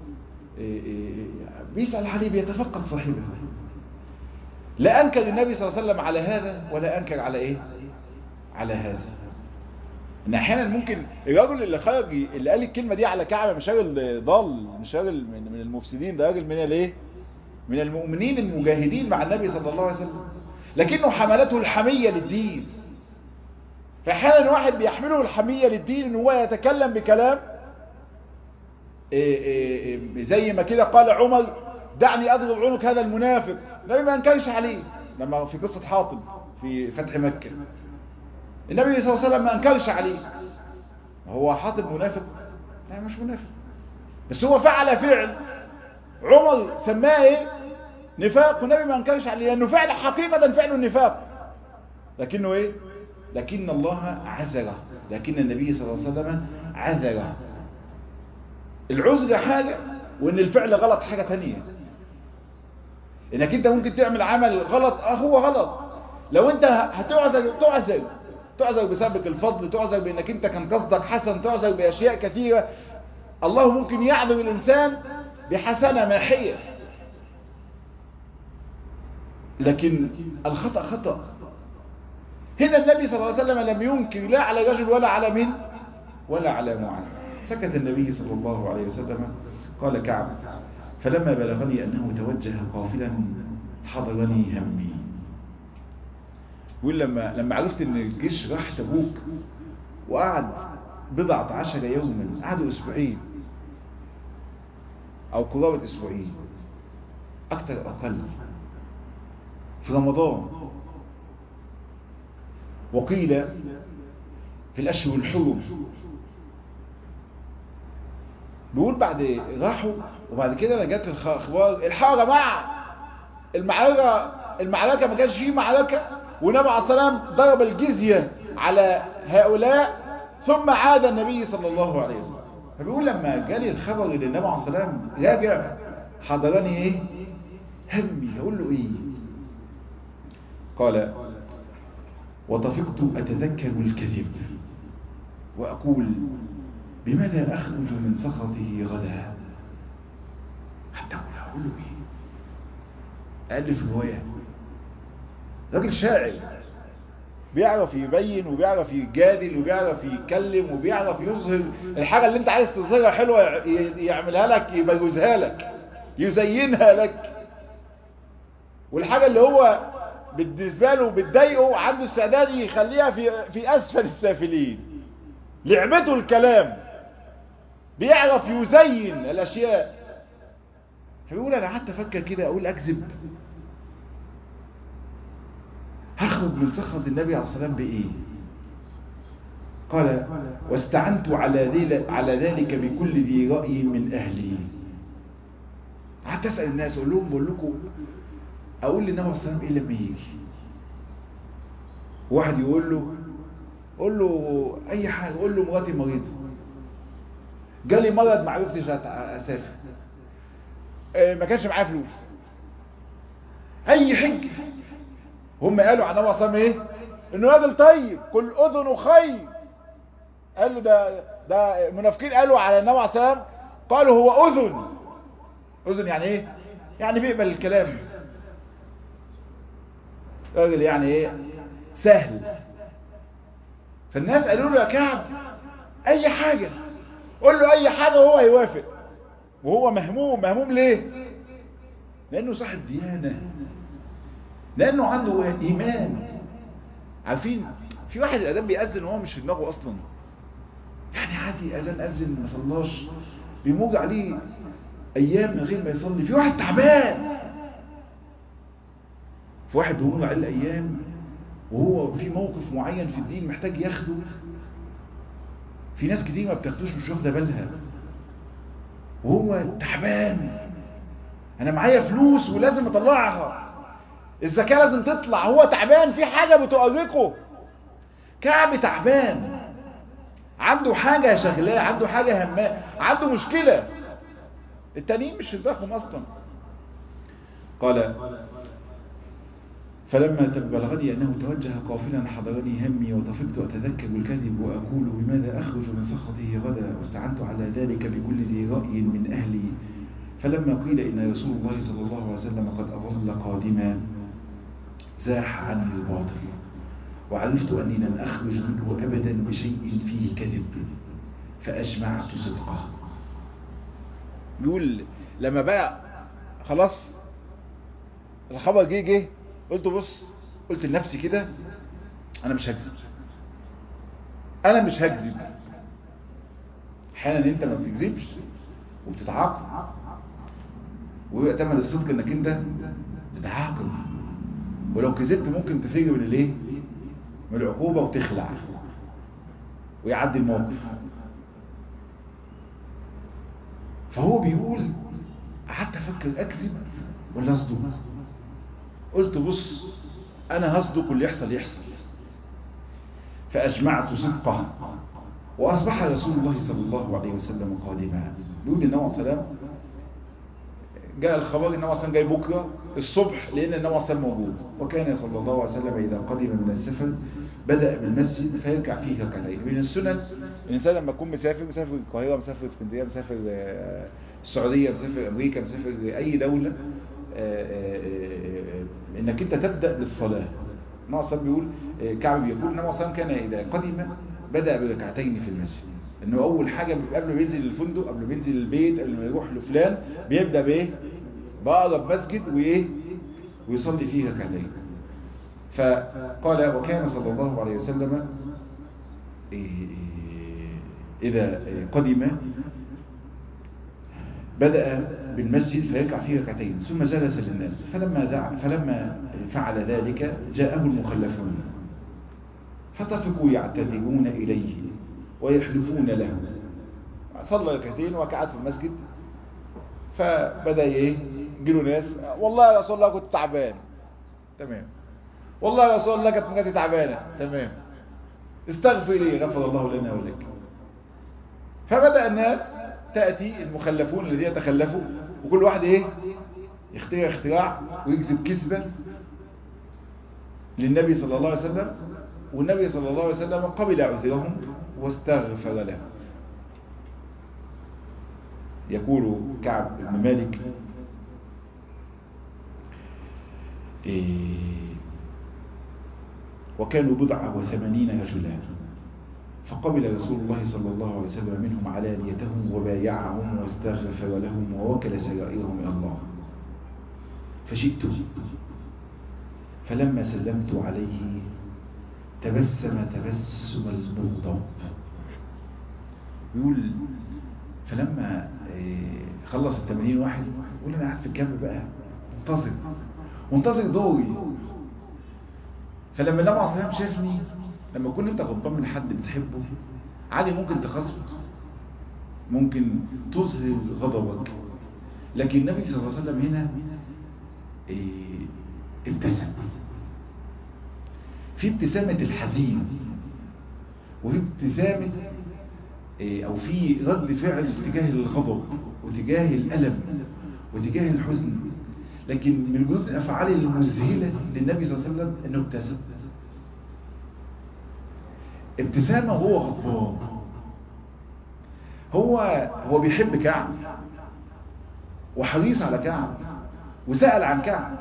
بيسأل عليه بيتفقد صاحبه لا أنكر النبي صلى الله عليه وسلم على هذا ولا أنكر على إيه على هذا ان احيانا ممكن الراجل اللي خرج اللي قال الكلمه دي على كعبه مش راجل ضال مش راجل من, من المفسدين ده راجل من الايه من المؤمنين المجاهدين مع النبي صلى الله عليه وسلم لكنه حملته الحميه للدين فاحيانا واحد بيحمله الحميه للدين ان هو يتكلم بكلام إيه إيه زي ما كده قال عمر دعني اضرب عنق هذا المنافق النبي ما انكرش عليه لما في قصه حاطب في فتح مكه النبي صلى الله عليه وسلم ما انكرش عليه هو حاطب منافق لا مش منافق بس هو فعل فعل عمر سماه ايه نفاق والنبي ما انكرش عليه لانه فعل حقيقة فعل النفاق لكنه ايه لكن الله عذره لكن النبي صلى الله عليه وسلم عذره العذر حاجة وان الفعل غلط حاجة تانية انك انت ممكن تعمل عمل غلط اه هو غلط لو انت هتعذر تعذر تعذر بسبب الفضل تعذر بانك انت كان قصدك حسن تعذر باشياء كثيرة الله ممكن يعذر الانسان بحسنة ماحية لكن الخطأ خطأ هنا النبي صلى الله عليه وسلم لم ينكر لا على رجل ولا على من ولا على معاذ سكت النبي صلى الله عليه وسلم قال كعب فلما بلغني أنه توجه قافلا حضرني همي يقول لما لما عرفت ان الجيش راح تبوك وقعد بضعة عشر يوما قعدوا اسبوعين او قرابة اسبوعين اكتر اقل في رمضان وقيل في الاشهر الحرم بيقول بعد راحوا وبعد كده جت الاخبار الحق يا جماعه المعركه المعركه ما كانش فيه معركه والنبي عليه الصلاه والسلام ضرب الجزيه على هؤلاء ثم عاد النبي صلى الله عليه وسلم فبيقول لما جالي الخبر ان النبي عليه الصلاه والسلام راجع حضرني ايه همي اقول له ايه قال وطفقت اتذكر الكذب واقول بماذا أخرج من سخطه غدا حتى أقول له إيه ألف رواية راجل شاعر بيعرف يبين وبيعرف يجادل وبيعرف يتكلم وبيعرف يظهر الحاجة اللي انت عايز تظهرها حلوة يعملها لك يبجوزها لك يزينها لك والحاجة اللي هو بالنسبة له بتضايقه عنده استعداد يخليها في في أسفل السافلين لعبته الكلام بيعرف يزين الاشياء فبيقول انا قعدت افكر كده اقول اكذب هخرج من سخط النبي عليه الصلاه والسلام بايه قال واستعنت على ذلك على ذلك بكل ذي راي من اهلي قعدت اسال الناس اقول لهم بقول لكم اقول للنبي عليه الصلاه والسلام ايه لما يجي واحد يقول له قول له اي حاجه قول له مراتي مريضه جالي مرض ما عرفتش اسافر ما كانش معايا فلوس اي حج هم قالوا عن النبي صلى ايه انه راجل طيب كل اذن خير قال له ده ده المنافقين قالوا على النبي عليه السلام قالوا هو اذن اذن يعني ايه يعني بيقبل الكلام راجل يعني ايه سهل فالناس قالوا له يا كعب اي حاجة قول له اي حاجة وهو هيوافق وهو مهموم مهموم ليه لانه صاحب ديانة لانه عنده ايمان عارفين في واحد الادام بيأذن وهو مش في دماغه اصلا يعني عادي اذان اذن ما صلاش بيموج عليه ايام من غير ما يصلي في واحد تعبان في واحد بيموج عليه الايام وهو في موقف معين في الدين محتاج ياخده في ناس كتير ما بتاخدوش مش واخده بالها وهو تعبان انا معايا فلوس ولازم اطلعها الزكاه لازم تطلع هو تعبان في حاجه بتؤرقه كعب تعبان عنده حاجه شغلاه عنده حاجه هماه عنده مشكله التانيين مش في دماغهم اصلا قال فلما بلغني أنه توجه قافلا حضرني همي وطفقت أتذكر الكذب وأقول بماذا أخرج من سخطه غدا واستعنت على ذلك بكل ذي رأي من أهلي فلما قيل إن رسول الله صلى الله عليه وسلم قد أظل قادما زاح عني الباطل وعرفت أني لن أخرج منه أبدا بشيء فيه كذب فأجمعت صدقه يقول لما بقى خلاص الخبر جه جه قلت بص قلت لنفسي كده انا مش هكذب انا مش هكذب احيانا انت ما بتكذبش وبتتعاقب ويأتمل الصدق انك انت تتعاقب ولو كذبت ممكن تفيجي من الايه من العقوبة وتخلع ويعدي الموقف فهو بيقول قعدت افكر اكذب ولا اصدق قلت بص انا هصدق واللي يحصل يحصل فاجمعت صدقه واصبح رسول الله صلى الله عليه وسلم قادما بيقول النبي عليه السلام جاء الخبر النبي عليه السلام جاي بكره الصبح لان النبي عليه السلام موجود وكان صلى الله عليه وسلم اذا قدم من السفر بدأ بالمسجد فيركع فيه ركعتين من السنن الإنسان لما يكون مسافر مسافر القاهرة مسافر اسكندرية مسافر السعودية مسافر أمريكا مسافر أي دولة إنك أنت تبدأ بالصلاة النبي صلى بيقول كعب بيقول النبي صلى كان إذا قدم بدأ بركعتين في المسجد إنه أول حاجة قبل ما ينزل الفندق قبل ما ينزل البيت قبل ما يروح لفلان بيبدأ بإيه؟ بأقرب مسجد وإيه؟ ويصلي فيه ركعتين فقال وكان صلى الله عليه وسلم إذا قدم بدأ بالمسجد فيقع فيه ركعتين ثم جلس للناس فلما دع فلما فعل ذلك جاءه المخلفون فطفقوا يعتذرون إليه ويحلفون له صلى ركعتين وقعد في المسجد فبدأ يجيله ناس والله يا رسول الله كنت تعبان تمام والله يا رسول الله كانت مجاتي تعبانه تمام استغفر لي غفر الله لنا ولك فبدأ الناس تأتي المخلفون الذين يتخلفوا وكل واحد ايه يخترع اختراع ويكذب كذبة للنبي صلى الله عليه وسلم والنبي صلى الله عليه وسلم قبل عذرهم واستغفر لهم يقول كعب بن مالك إيه وكانوا بضع وثمانين رجلا فقبل رسول الله صلى الله عليه وسلم منهم علانيتهم وبايعهم واستغفر لهم ووكل سرائرهم إلى الله فجئت فلما سلمت عليه تبسم تبسم المغضب يقول فلما خلص الثمانين واحد يقول انا قاعد في الجنب بقى منتظر منتظر دوري فلما النبي عليه الصلاه والسلام شافني لما تكون انت غضبان من حد بتحبه عادي ممكن تخصمه ممكن تظهر غضبك لكن النبي صلى الله عليه وسلم هنا إيه ابتسم في ابتسامة الحزين وفي ابتسامة إيه او في رد فعل تجاه الغضب وتجاه الألم وتجاه الحزن لكن من جزء الأفعال المذهلة للنبي صلى الله عليه وسلم أنه ابتسم ابتسامة هو غضبان هو هو بيحب كعب وحريص على كعب وسأل عن كعب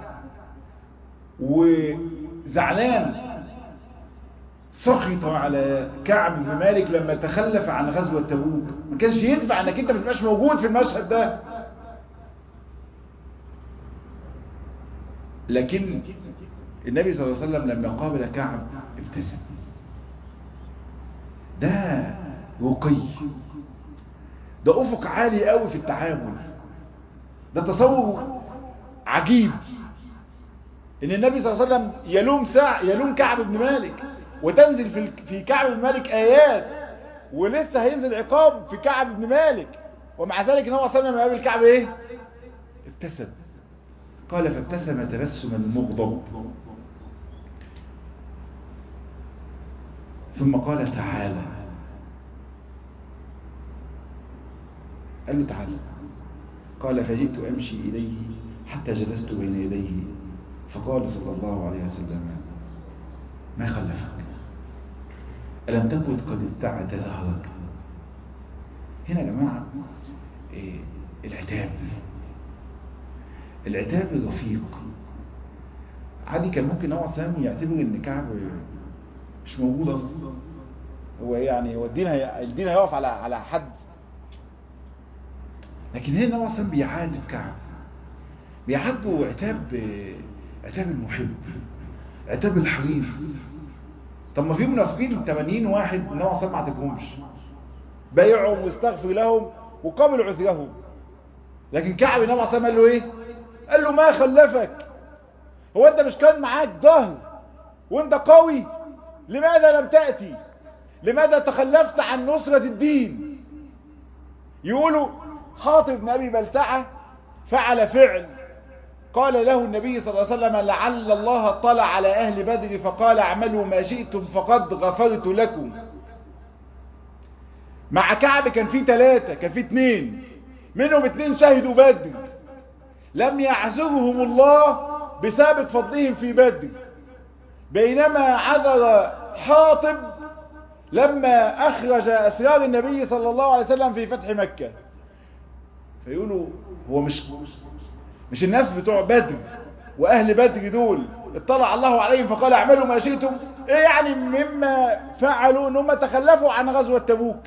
وزعلان سخط على كعب بن مالك لما تخلف عن غزوة تبوك ما كانش ينفع انك انت ما تبقاش موجود في المشهد ده لكن النبي صلى الله عليه وسلم لما قابل كعب ابتسم ده رقي ده افق عالي قوي في التعامل ده تصور عجيب ان النبي صلى الله عليه وسلم يلوم ساعة يلوم كعب بن مالك وتنزل في في كعب بن مالك ايات ولسه هينزل عقاب في كعب بن مالك ومع ذلك النبي صلى الله عليه وسلم قابل كعب ايه ابتسم قال فابتسم تبسما مغضب ثم قال تعالى قال له تعالى قال فجئت أمشي إليه حتى جلست بين يديه فقال صلى الله عليه وسلم ما خلفك ألم تكن قد ابتعت ظهرك هنا يا جماعة إيه العتاب العتاب الرفيق عادي كان ممكن نوع سامي يعتبر ان كعب مش موجود اصلا هو يعني هو الدين هي... الدين هيقف على على حد لكن هنا نوع سامي بيعاتب كعب بيعاتبه عتاب عتاب المحب عتاب الحريص طب ما في منافقين 80 واحد نوع سامي ما عاتبهمش بايعهم واستغفر لهم وقابل عذرهم لكن كعب نوع سامي قال له ايه قال له ما خلفك هو انت مش كان معاك ظهر وانت قوي لماذا لم تأتي لماذا تخلفت عن نصرة الدين يقولوا حاطب بن أبي بلتعة فعل فعل قال له النبي صلى الله عليه وسلم لعل الله اطلع على أهل بدر فقال اعملوا ما شئتم فقد غفرت لكم مع كعب كان في ثلاثة كان في اثنين منهم اثنين شهدوا بدر لم يعذرهم الله بسبب فضلهم في بدر بينما عذر حاطب لما أخرج أسرار النبي صلى الله عليه وسلم في فتح مكة فيقولوا هو مش مش الناس بتوع بدر وأهل بدر دول اطلع الله عليهم فقال اعملوا ما شئتم ايه يعني مما فعلوا ان هم تخلفوا عن غزوة تبوك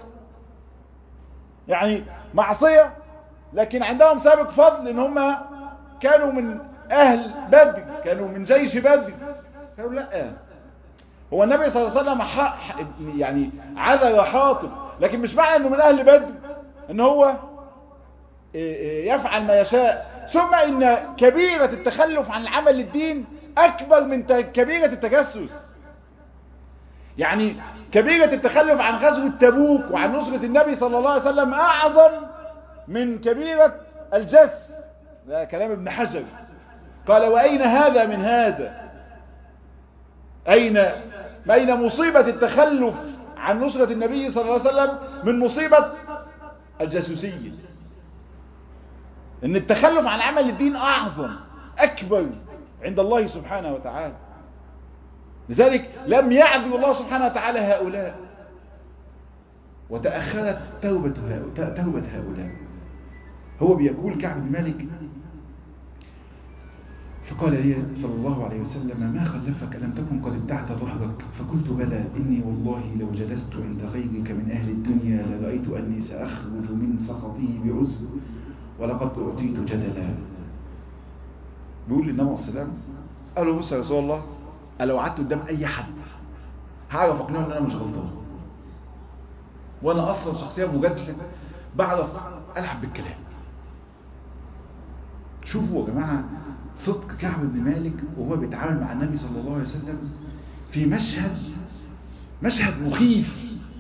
يعني معصية لكن عندهم سابق فضل ان هم كانوا من اهل بدر كانوا من جيش بدر قالوا لا هو النبي صلى الله عليه وسلم حق يعني عذر حاطب لكن مش معنى انه من اهل بدر ان هو يفعل ما يشاء ثم ان كبيرة التخلف عن العمل للدين اكبر من كبيرة التجسس يعني كبيرة التخلف عن غزوة تبوك وعن نصرة النبي صلى الله عليه وسلم اعظم من كبيرة الجس ده كلام ابن حجر قال واين هذا من هذا اين اين مصيبة التخلف عن نصرة النبي صلى الله عليه وسلم من مصيبة الجاسوسية ان التخلف عن عمل الدين اعظم اكبر عند الله سبحانه وتعالى لذلك لم يعذب الله سبحانه وتعالى هؤلاء وتأخرت توبة هؤلاء, توبة هؤلاء هو بيقول كعب بن مالك فقال لي صلى الله عليه وسلم ما خلفك ألم تكن قد ابتعت ظهرك فقلت بلى إني والله لو جلست عند غيرك من أهل الدنيا لرأيت أني سأخرج من سخطه بعزر ولقد أعطيت جدلا بيقول للنبي عليه السلام قال له بص يا رسول الله قال لو قعدت قدام أي حد هعرف أقنعه إن أنا مش غلطان وأنا أصلا شخصية مجادلة بعرف ألعب بالكلام شوفوا يا جماعة صدق كعب بن مالك وهو بيتعامل مع النبي صلى الله عليه وسلم في مشهد مشهد مخيف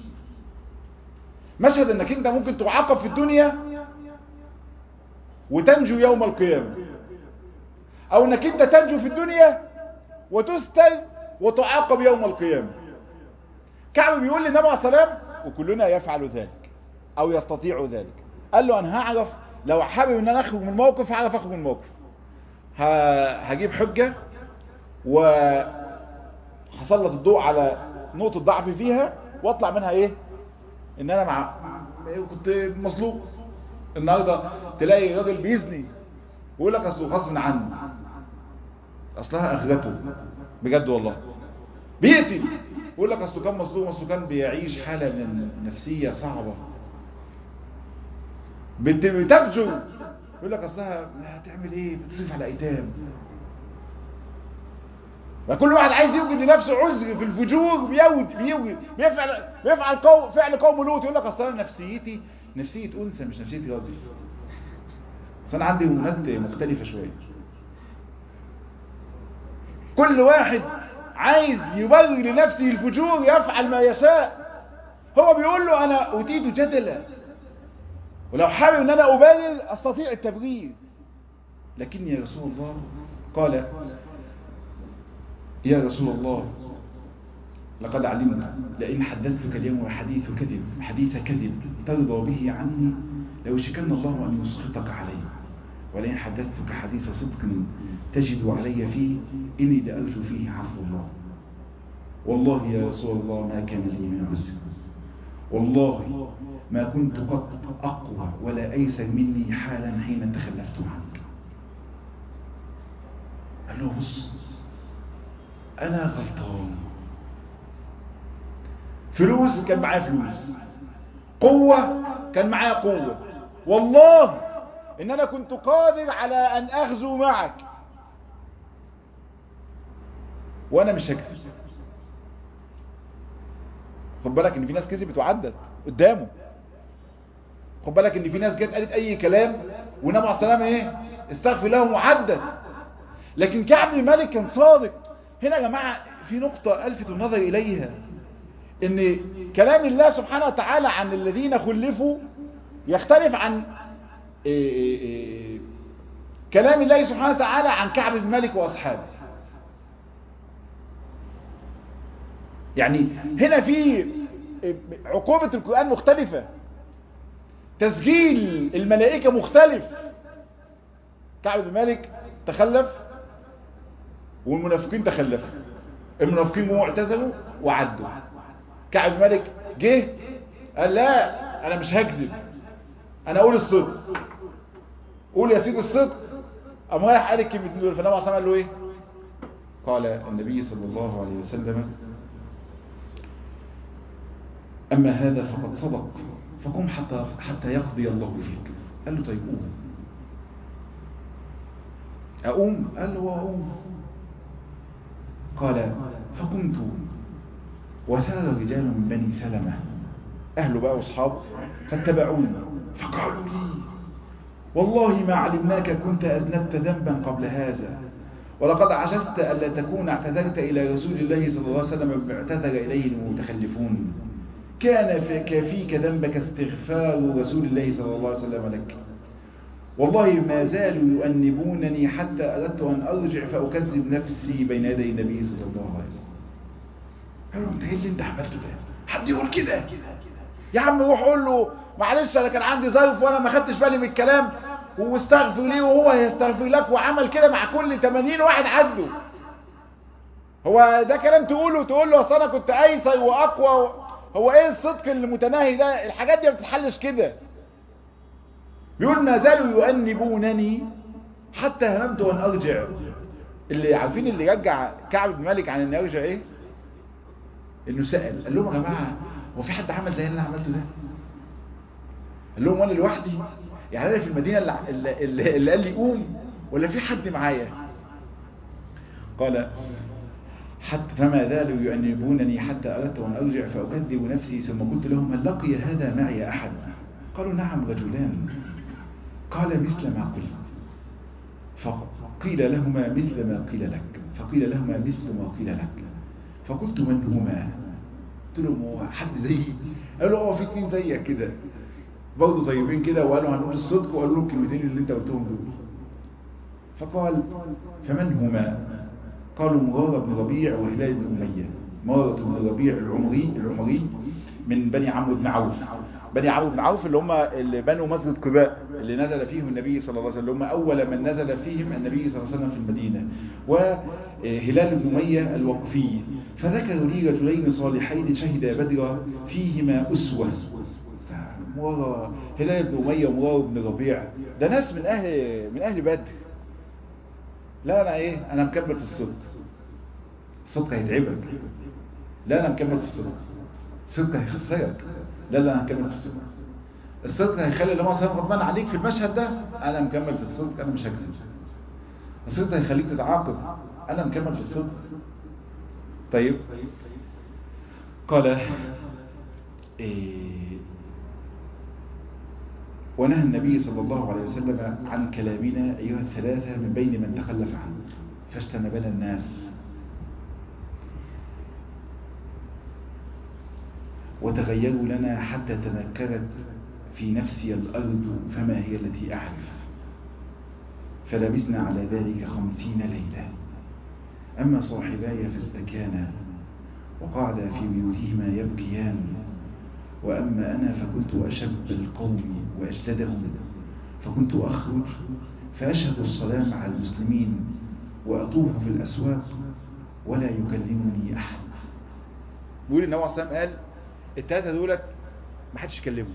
مشهد انك انت ممكن تعاقب في الدنيا وتنجو يوم القيامة او انك انت تنجو في الدنيا وتستر وتعاقب يوم القيامة كعب بيقول للنبي عليه السلام وكلنا يفعل ذلك او يستطيع ذلك قال له انا هعرف لو حابب ان انا اخرج من الموقف هعرف اخرج من الموقف هجيب حجة وهسلط الضوء على نقطة ضعف فيها واطلع منها ايه ان انا مع كنت مظلوم النهاردة تلاقي راجل بيزني ويقول لك اصله غصب عني اصلها اخرته بجد والله بيقتل يقول لك اصله كان مظلوم اصله كان بيعيش حالة من نفسية صعبة بتفجر يقول لك اصلها هتعمل ايه بتصرف على ايتام فكل واحد عايز يوجد لنفسه عذر في الفجور بيوجد بيوجد بيفعل بيفعل قوم فعل قوم لوط يقول لك اصل انا نفسيتي نفسيه انثى مش نفسيه راجل اصل انا عندي هرمونات مختلفه شويه كل واحد عايز يبرر لنفسه الفجور يفعل ما يشاء هو بيقول له انا اوتيت جدلا ولو حابب ان انا ابرر استطيع التبرير لكن يا رسول الله قال يا رسول الله لقد علمت لئن حدثتك اليوم حديث كذب حديث كذب ترضى به عني لو شكن الله أن يسخطك عليه ولئن حدثتك حديث صدق تجد علي فيه إني لأرجو فيه عفو الله والله يا رسول الله ما كان لي من عزر والله ما كنت قط أقوى ولا أيسر مني حالا حين تخلفت عنك قال له بص أنا غلطان فلوس كان معايا فلوس قوة كان معايا قوة والله إن أنا كنت قادر على أن أغزو معك وأنا مش هكذب خد بالك إن في ناس كذبت وعدت قدامه خد بالك ان في ناس جت قالت اي كلام والنبي عليه السلام ايه استغفر لهم وعدت لكن كعب بن مالك كان صادق هنا يا جماعه في نقطه الفت النظر اليها ان كلام الله سبحانه وتعالى عن الذين خلفوا يختلف عن إيه إيه إيه كلام الله سبحانه وتعالى عن كعب بن مالك واصحابه يعني هنا في عقوبة القرآن مختلفة تسجيل الملائكة مختلف كعب بن مالك تخلف والمنافقين تخلفوا المنافقين جم اعتزلوا وعدوا كعب بن مالك جه قال لا انا مش هكذب انا اقول الصدق قول يا سيدي الصدق قام رايح قال الكلمتين دول فالنبي عليه قال له ايه قال النبي صلى الله عليه وسلم اما هذا فقد صدق فقم حتى حتى يقضي الله فيك قال له طيب قوم اقوم قال له اقوم قال فقمت وسال رجال من بني سلمة أهله بقى وأصحابه فاتبعوني فقالوا لي والله ما علمناك كنت أذنبت ذنبا قبل هذا ولقد عجزت ألا تكون اعتذرت إلى رسول الله صلى الله عليه وسلم اعتذر إليه المتخلفون كان كافيك ذنبك استغفار رسول الله صلى الله عليه وسلم لك والله ما زالوا يؤنبونني حتى أردت أن أرجع فأكذب نفسي بين يدي النبي صلى الله عليه وسلم قالوا انت ايه اللي انت عملته ده حد يقول كده يا عم روح قول له معلش انا كان عندي ظرف وانا ما خدتش بالي من الكلام واستغفر ليه وهو هيستغفر لك وعمل كده مع كل 80 واحد عدوا هو ده كلام تقوله تقول له اصل انا كنت ايسر واقوى هو ايه الصدق المتناهي ده الحاجات دي ما بتتحلش كده بيقول ما زالوا يؤنبونني حتى هممت ان ارجع اللي عارفين اللي رجع كعب بن مالك عن ان يرجع ايه انه سأل قال لهم يا جماعه هو في حد عمل زي اللي انا عملته ده قال لهم وانا لوحدي يعني انا في المدينه اللي, اللي, اللي قال لي قوم ولا في حد معايا قال حتى فما زالوا يؤنبونني حتى اردت ان ارجع فاكذب نفسي ثم قلت لهم هل لقي هذا معي احد قالوا نعم رجلان قال مثل ما قلت فقيل لهما مثل ما قيل لك فقيل لهما مثل ما قيل لك فقلت من هما قلت لهم هو حد زيي قالوا اه في اتنين زيك كده برضه طيبين كده وقالوا هنقول الصدق وقالوا له الكلمتين اللي انت قلتهم دول فقال فمن هما قالوا مرارة بن ربيع وهلال بن أمية مرارة بن ربيع العمري العمري من بني عمرو بن عوف بني عمرو بن عوف اللي هم اللي بنوا مسجد قباء اللي نزل فيهم النبي صلى الله عليه وسلم هم أول من نزل فيهم النبي صلى الله عليه وسلم في المدينة وهلال بن أمية الوقفي فذكروا لي رجلين صالحين شهدا بدرا فيهما أسوة مرارة هلال بن أمية ومرار بن ربيع ده ناس من أهل من أهل بدر لا أنا إيه أنا مكمل في الصدق الصدق هيتعبك لا أنا مكمل في الصدق الصدق هيخسرك لا لا أنا مكمل في الصدق الصدق هيخلي الله صلى غضبان عليك في المشهد ده أنا مكمل في الصدق أنا مش هكذب الصدق هيخليك تتعاقب أنا مكمل في الصدق طيب قال إيه ونهى النبي صلى الله عليه وسلم عن كلامنا أيها الثلاثة من بين من تخلف عنه فاجتنبنا الناس وتغيروا لنا حتى تنكرت في نفسي الأرض فما هي التي أعرف فلبثنا على ذلك خمسين ليلة أما صاحباي فازدكانا وقعدا في بيوتهما يبكيان وأما أنا فكنت أشب القوم وأجددهم فكنت أخرج فأشهد السلام على المسلمين وأطوف في الأسواق ولا يكلمني أحد بيقول النبي عليه الصلاة قال الثلاثة دولت ما حدش يكلمهم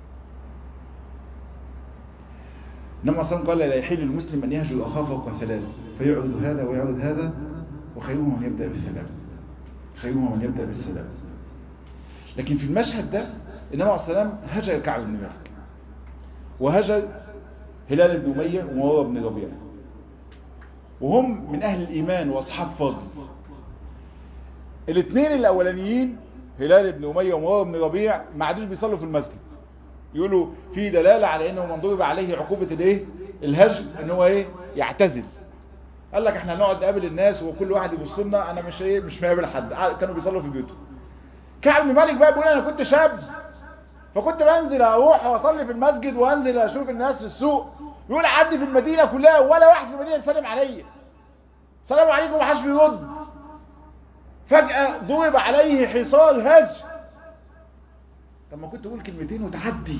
النبي عليه الصلاة قال لا يحل المسلم أن يهجر أخاه فوق ثلاث فيعرض هذا ويعرض هذا وخيرهم من يبدأ بالسلام خيرهم من يبدأ بالسلام لكن في المشهد ده النبي عليه السلام هجر كعب بن مالك وهجر هلال بن أمية ومروة بن ربيع وهم من أهل الإيمان وأصحاب فضل الاثنين الأولانيين هلال بن أمية ومروة بن ربيع ما عادوش بيصلوا في المسجد يقولوا في دلالة على انه من ضرب عليه عقوبة الايه الهجر ان هو ايه يعتزل قال لك احنا نقعد نقابل الناس وكل واحد يبص لنا انا مش ايه مش مقابل حد كانوا بيصلوا في بيوتهم كعب بن مالك بقى بيقول انا كنت شاب فكنت بنزل اروح واصلي في المسجد وانزل اشوف الناس في السوق يقول عدي في المدينه كلها ولا واحد في المدينه يسلم عليا السلام عليكم محدش بيرد فجاه ضرب عليه حصار هج طب ما كنت اقول كلمتين وتعدي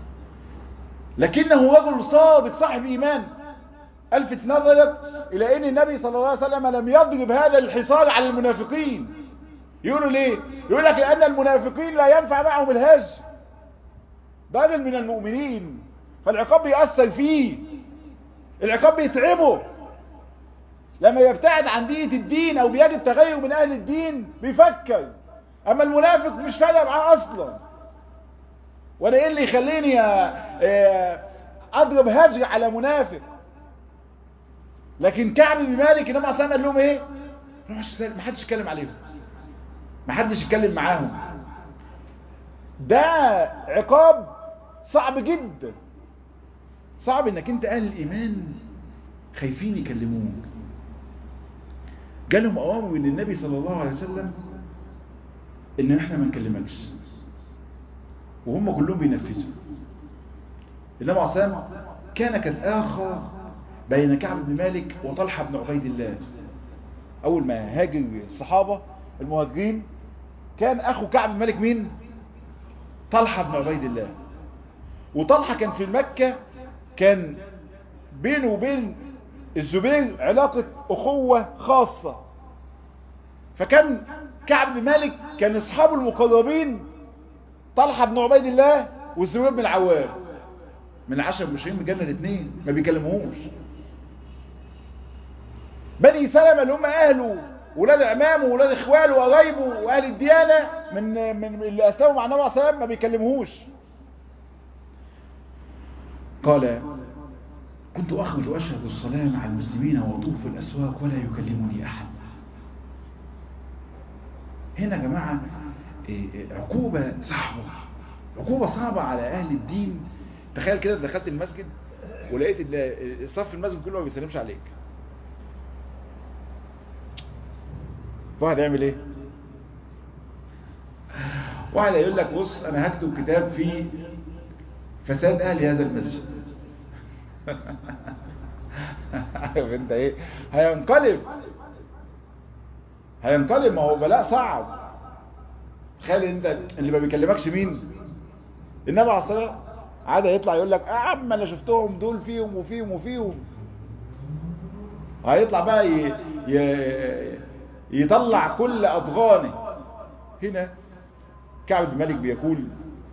لكنه رجل صادق صاحب ايمان الفت نظرك الى ان النبي صلى الله عليه وسلم لم يضرب هذا الحصار على المنافقين يقولوا ليه يقول لك لان المنافقين لا ينفع معهم الهج بدل من المؤمنين فالعقاب بيأثر فيه العقاب بيتعبه لما يبتعد عن دينة الدين او بيجد تغير من اهل الدين بيفكر اما المنافق مش فارق معاه اصلا وانا ايه اللي يخليني اضرب هجر على منافق لكن كعب بن مالك انما اصلا قال لهم ايه ما حدش يتكلم عليهم ما حدش يتكلم معاهم ده عقاب صعب جدا صعب انك انت اهل الايمان خايفين يكلموك جالهم اوامر من النبي صلى الله عليه وسلم ان احنا ما نكلمكش وهم كلهم بينفذوا النبي عليه الصلاه كان قد اخى بين كعب بن مالك وطلحه بن عبيد الله اول ما هاجر الصحابه المهاجرين كان اخو كعب بن مالك مين طلحه بن عبيد الله وطلحة كان في مكة كان بينه وبين الزبير علاقة أخوة خاصة فكان كعب بن مالك كان أصحابه المقربين طلحة بن عبيد الله والزبير بن العوام من العشر المشرين من جنة الاثنين ما بيكلموهوش بني سلمة اللي هم أهله ولاد عمامه ولاد اخواله وقرايبه واهل الديانة من من اللي اسلموا مع النبي عليه الصلاه ما بيكلموهوش قال كنت أخرج وأشهد الصلاة مع المسلمين وأطوف في الأسواق ولا يكلمني أحد هنا يا جماعة عقوبة صعبة عقوبة صعبة على أهل الدين تخيل كده دخلت المسجد ولقيت الصف المسجد كله ما بيسلمش عليك واحد يعمل ايه واحد يقول لك بص انا هكتب كتاب فيه فساد اهل هذا المسجد عارف انت ايه هينقلب هينقلب ما هو بلاء صعب تخيل انت اللي ما بيكلمكش مين النبي عليه الصلاه عادة يطلع يقول لك اه عم انا شفتهم دول فيهم وفيهم وفيهم هيطلع بقى ي... ي... يطلع كل اضغانه هنا كعب بن مالك بيقول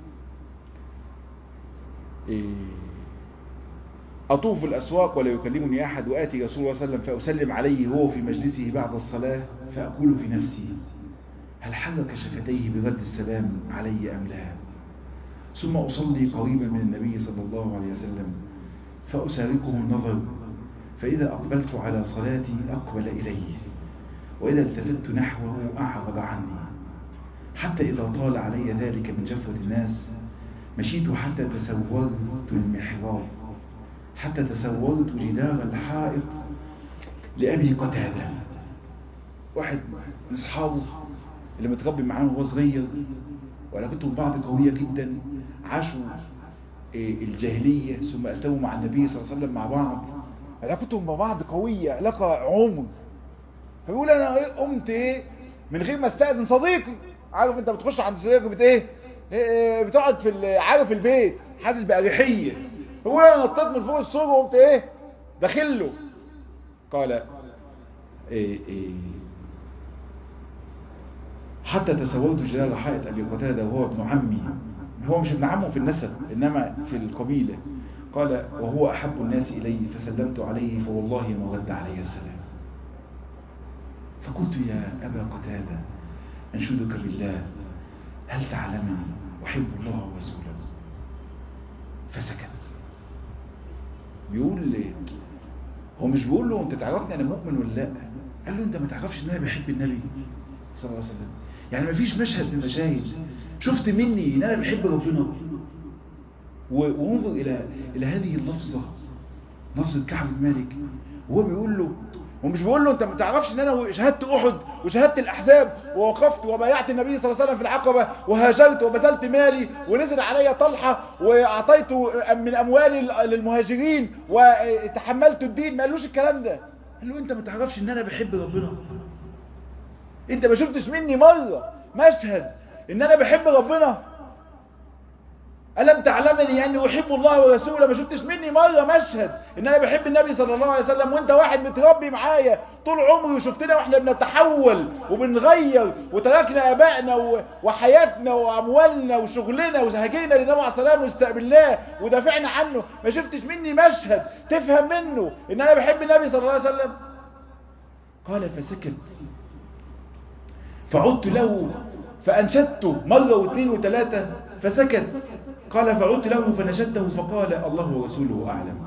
أطوف الأسواق ولا يكلمني أحد وآتي رسول الله صلى الله عليه وسلم فأسلم عليه هو في مجلسه بعد الصلاة فأقول في نفسي هل حرك شفتيه برد السلام علي أم لا ثم أصلي قريبا من النبي صلى الله عليه وسلم فأساركه النظر فإذا أقبلت على صلاتي أقبل إليه وإذا التفت نحوه أعرض عني حتى إذا طال علي ذلك من جفوة الناس مشيت حتى تسورت المحراب حتى تسورت جدار الحائط لأبي قتادة واحد من أصحابه اللي متربي معاه وهو صغير وعلاقتهم بعض قوية جدا عاشوا الجاهلية ثم أسلموا مع النبي صلى الله عليه وسلم مع بعض علاقتهم مع بعض قوية علاقة عمر فبيقول أنا قمت إيه من غير ما استأذن صديقي عارف أنت بتخش عند صديقك بت إيه, إيه بتقعد في عارف البيت حاسس بأريحية فبيقول أنا نطيت من فوق السور وقمت إيه داخل له قال إيه إيه حتى تسولت جلال حائط أبي قتادة وهو ابن عمي هو مش ابن عمه في النسب إنما في القبيلة قال وهو أحب الناس إلي فسلمت عليه فوالله ما رد علي السلام فقلت يا أبا قتادة أنشدك بالله هل تعلمني أحب الله ورسوله فسكت بيقول هو مش بيقول له انت تعرفني انا مؤمن ولا لا قال له انت ما تعرفش ان انا بحب النبي صلى الله عليه وسلم يعني ما فيش مشهد من المشاهد شفت مني ان انا بحب ربنا وانظر الى الى هذه اللفظه لفظه كعب بن مالك وهو بيقول له ومش بيقول له انت ما تعرفش ان انا شهدت احد وشهدت الاحزاب ووقفت وبايعت النبي صلى الله عليه وسلم في العقبة وهاجرت وبذلت مالي ونزل علي طلحة واعطيت من اموالي للمهاجرين وتحملت الدين ما قالوش الكلام ده قال له انت ما تعرفش ان انا بحب ربنا انت ما شفتش مني مرة مشهد ان انا بحب ربنا ألم تعلمني أني أحب الله ورسوله ما شفتش مني مرة مشهد إن أنا بحب النبي صلى الله عليه وسلم وأنت واحد متربي معايا طول عمري وشفتنا وإحنا بنتحول وبنغير وتركنا آبائنا وحياتنا وأموالنا وشغلنا وهجينا للنبي عليه السلام واستقبلناه ودافعنا عنه ما شفتش مني مشهد تفهم منه إن أنا بحب النبي صلى الله عليه وسلم قال فسكت فعدت له فأنشدته مرة واثنين وثلاثة فسكت قال فعدت له فنشدته فقال الله ورسوله أعلم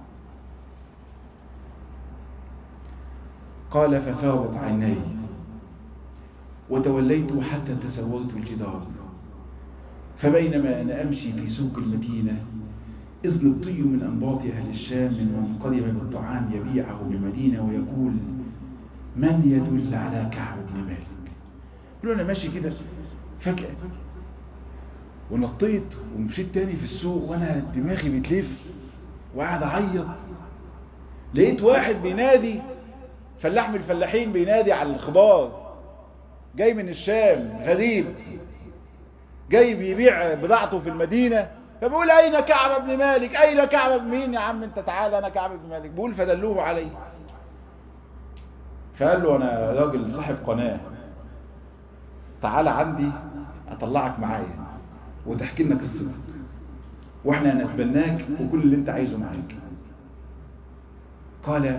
قال ففاضت عيناي وتوليت حتى تسورت الجدار فبينما أنا أمشي في سوق المدينة إذ نبطي من أنباط أهل الشام من قدم بالطعام يبيعه بالمدينة ويقول من يدل على كعب بن مالك يقول أنا ماشي كده فجأة ونطيت ومشيت تاني في السوق وانا دماغي بتلف وقاعد اعيط لقيت واحد بينادي فلاح من الفلاحين بينادي على الخضار جاي من الشام غريب جاي بيبيع بضاعته في المدينة فبيقول اين كعب بن مالك اين كعب بن مين يا عم انت تعالى انا كعب بن مالك بيقول فدلوه علي فقال له انا راجل صاحب قناة تعالى عندي اطلعك معايا وتحكي لنا قصتك واحنا نتبناك وكل اللي انت عايزه معاك قال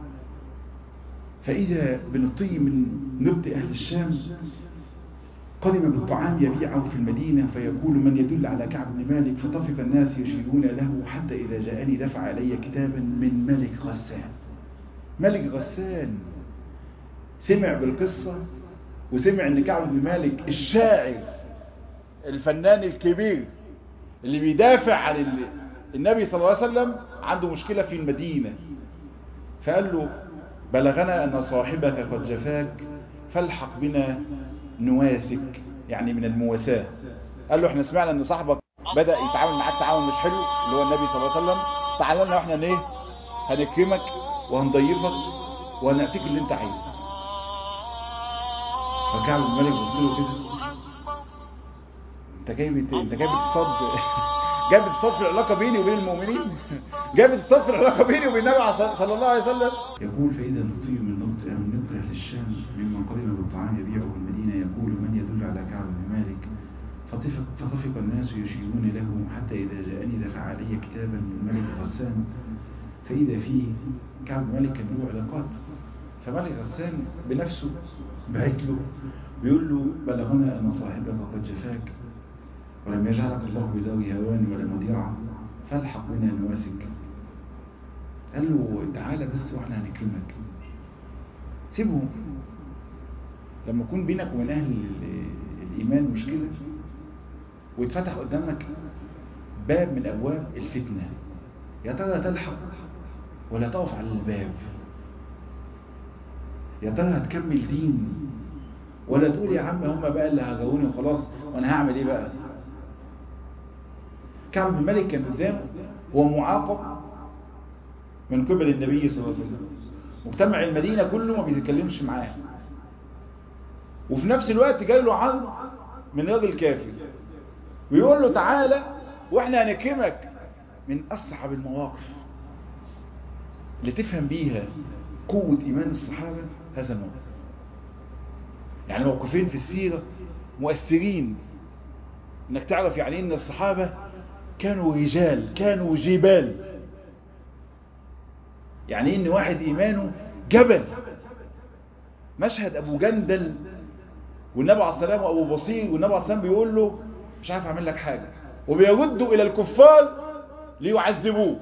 فإذا بنطي من نبط أهل الشام قدم بالطعام يبيعه في المدينة فيقول من يدل على كعب بن مالك فطفق الناس يشيرون له حتى إذا جاءني دفع علي كتابا من ملك غسان ملك غسان سمع بالقصة وسمع ان كعب بن مالك الشاعر الفنان الكبير اللي بيدافع عن النبي صلى الله عليه وسلم عنده مشكلة في المدينة فقال له بلغنا أن صاحبك قد جفاك فالحق بنا نواسك يعني من المواساة قال له احنا سمعنا ان صاحبك بدأ يتعامل معاك تعامل مش حلو اللي هو النبي صلى الله عليه وسلم تعالى لنا واحنا ايه هنكرمك وهنضيفك وهنأتيك اللي انت عايزه فكعب الملك بص له كده انت جاي بت... انت جاي بتصد جاي بتصد في العلاقه بيني وبين المؤمنين جاي بتصد في العلاقه بيني وبين النبي صلى الله عليه وسلم يقول فإذا نطي من نبط من نبط أهل الشام ممن قدم بالطعام يبيعه في المدينة يقول من يدل على كعب بن مالك فطفق, فطفق الناس يشيرون له حتى إذا جاءني دفع علي كتابا من ملك غسان فإذا فيه كعب بن مالك كان له علاقات فملك غسان بنفسه بعت له بيقول له بلغنا أن صاحبك قد جفاك ولم يجعلك الله بدار هوان ولا مضيعة فالحق بنا نواسك قال له تعالى بس واحنا هنكرمك سيبه لما يكون بينك وبين اهل الايمان مشكلة ويتفتح قدامك باب من ابواب الفتنة يا ترى تلحق ولا تقف على الباب يا ترى هتكمل دين ولا تقول يا عم هم بقى اللي هجروني وخلاص وانا هعمل ايه بقى كعب بن مالك كان قدامه هو معاقب من قبل النبي صلى الله عليه وسلم مجتمع المدينة كله ما بيتكلمش معاه وفي نفس الوقت جاي له عرض من راجل كافر ويقول له تعالى واحنا هنكرمك من اصعب المواقف اللي تفهم بيها قوة ايمان الصحابة هذا الموقف يعني موقفين في السيرة مؤثرين انك تعرف يعني ان الصحابة كانوا رجال كانوا جبال يعني ان واحد ايمانه جبل مشهد ابو جندل والنبي عليه السلام وابو بصير والنبي عليه السلام بيقول له مش عارف اعمل لك حاجة وبيردوا الى الكفار ليعذبوه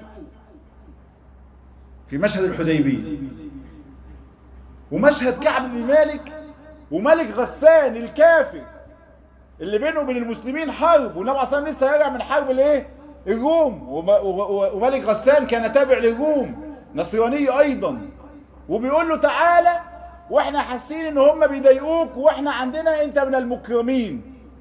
في مشهد الحديبية ومشهد كعب بن مالك وملك غسان الكافر اللي بينه وبين المسلمين حرب والنبي عليه الصلاه لسه راجع من حرب الايه الروم وملك غسان كان تابع للروم نصراني ايضا وبيقول له تعالى واحنا حاسين ان هم بيضايقوك واحنا عندنا انت من المكرمين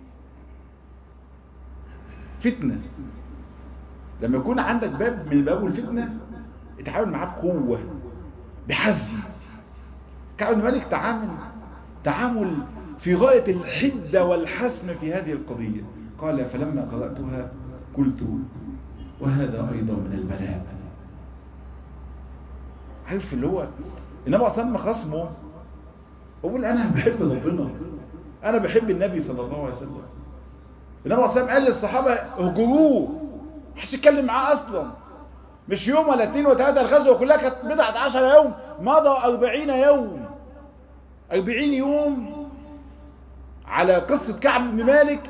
فتنة لما يكون عندك باب من باب الفتنة اتعامل معاه بقوة بحزم كعب بن مالك تعامل تعامل في غاية الحدة والحسم في هذه القضية قال فلما قرأتها قلت وهذا أيضا من البلاء عارف اللي هو النبي صلى الله عليه وسلم خصمه بقول أنا بحب ربنا أنا بحب النبي صلى الله عليه وسلم النبي صلى الله عليه وسلم قال للصحابة اهجروه محدش يتكلم معاه أصلا مش يوم ولا اثنين وثلاثة الغزوة كلها كانت بضعة عشر يوم مضى أربعين يوم أربعين يوم على قصة كعب بن مالك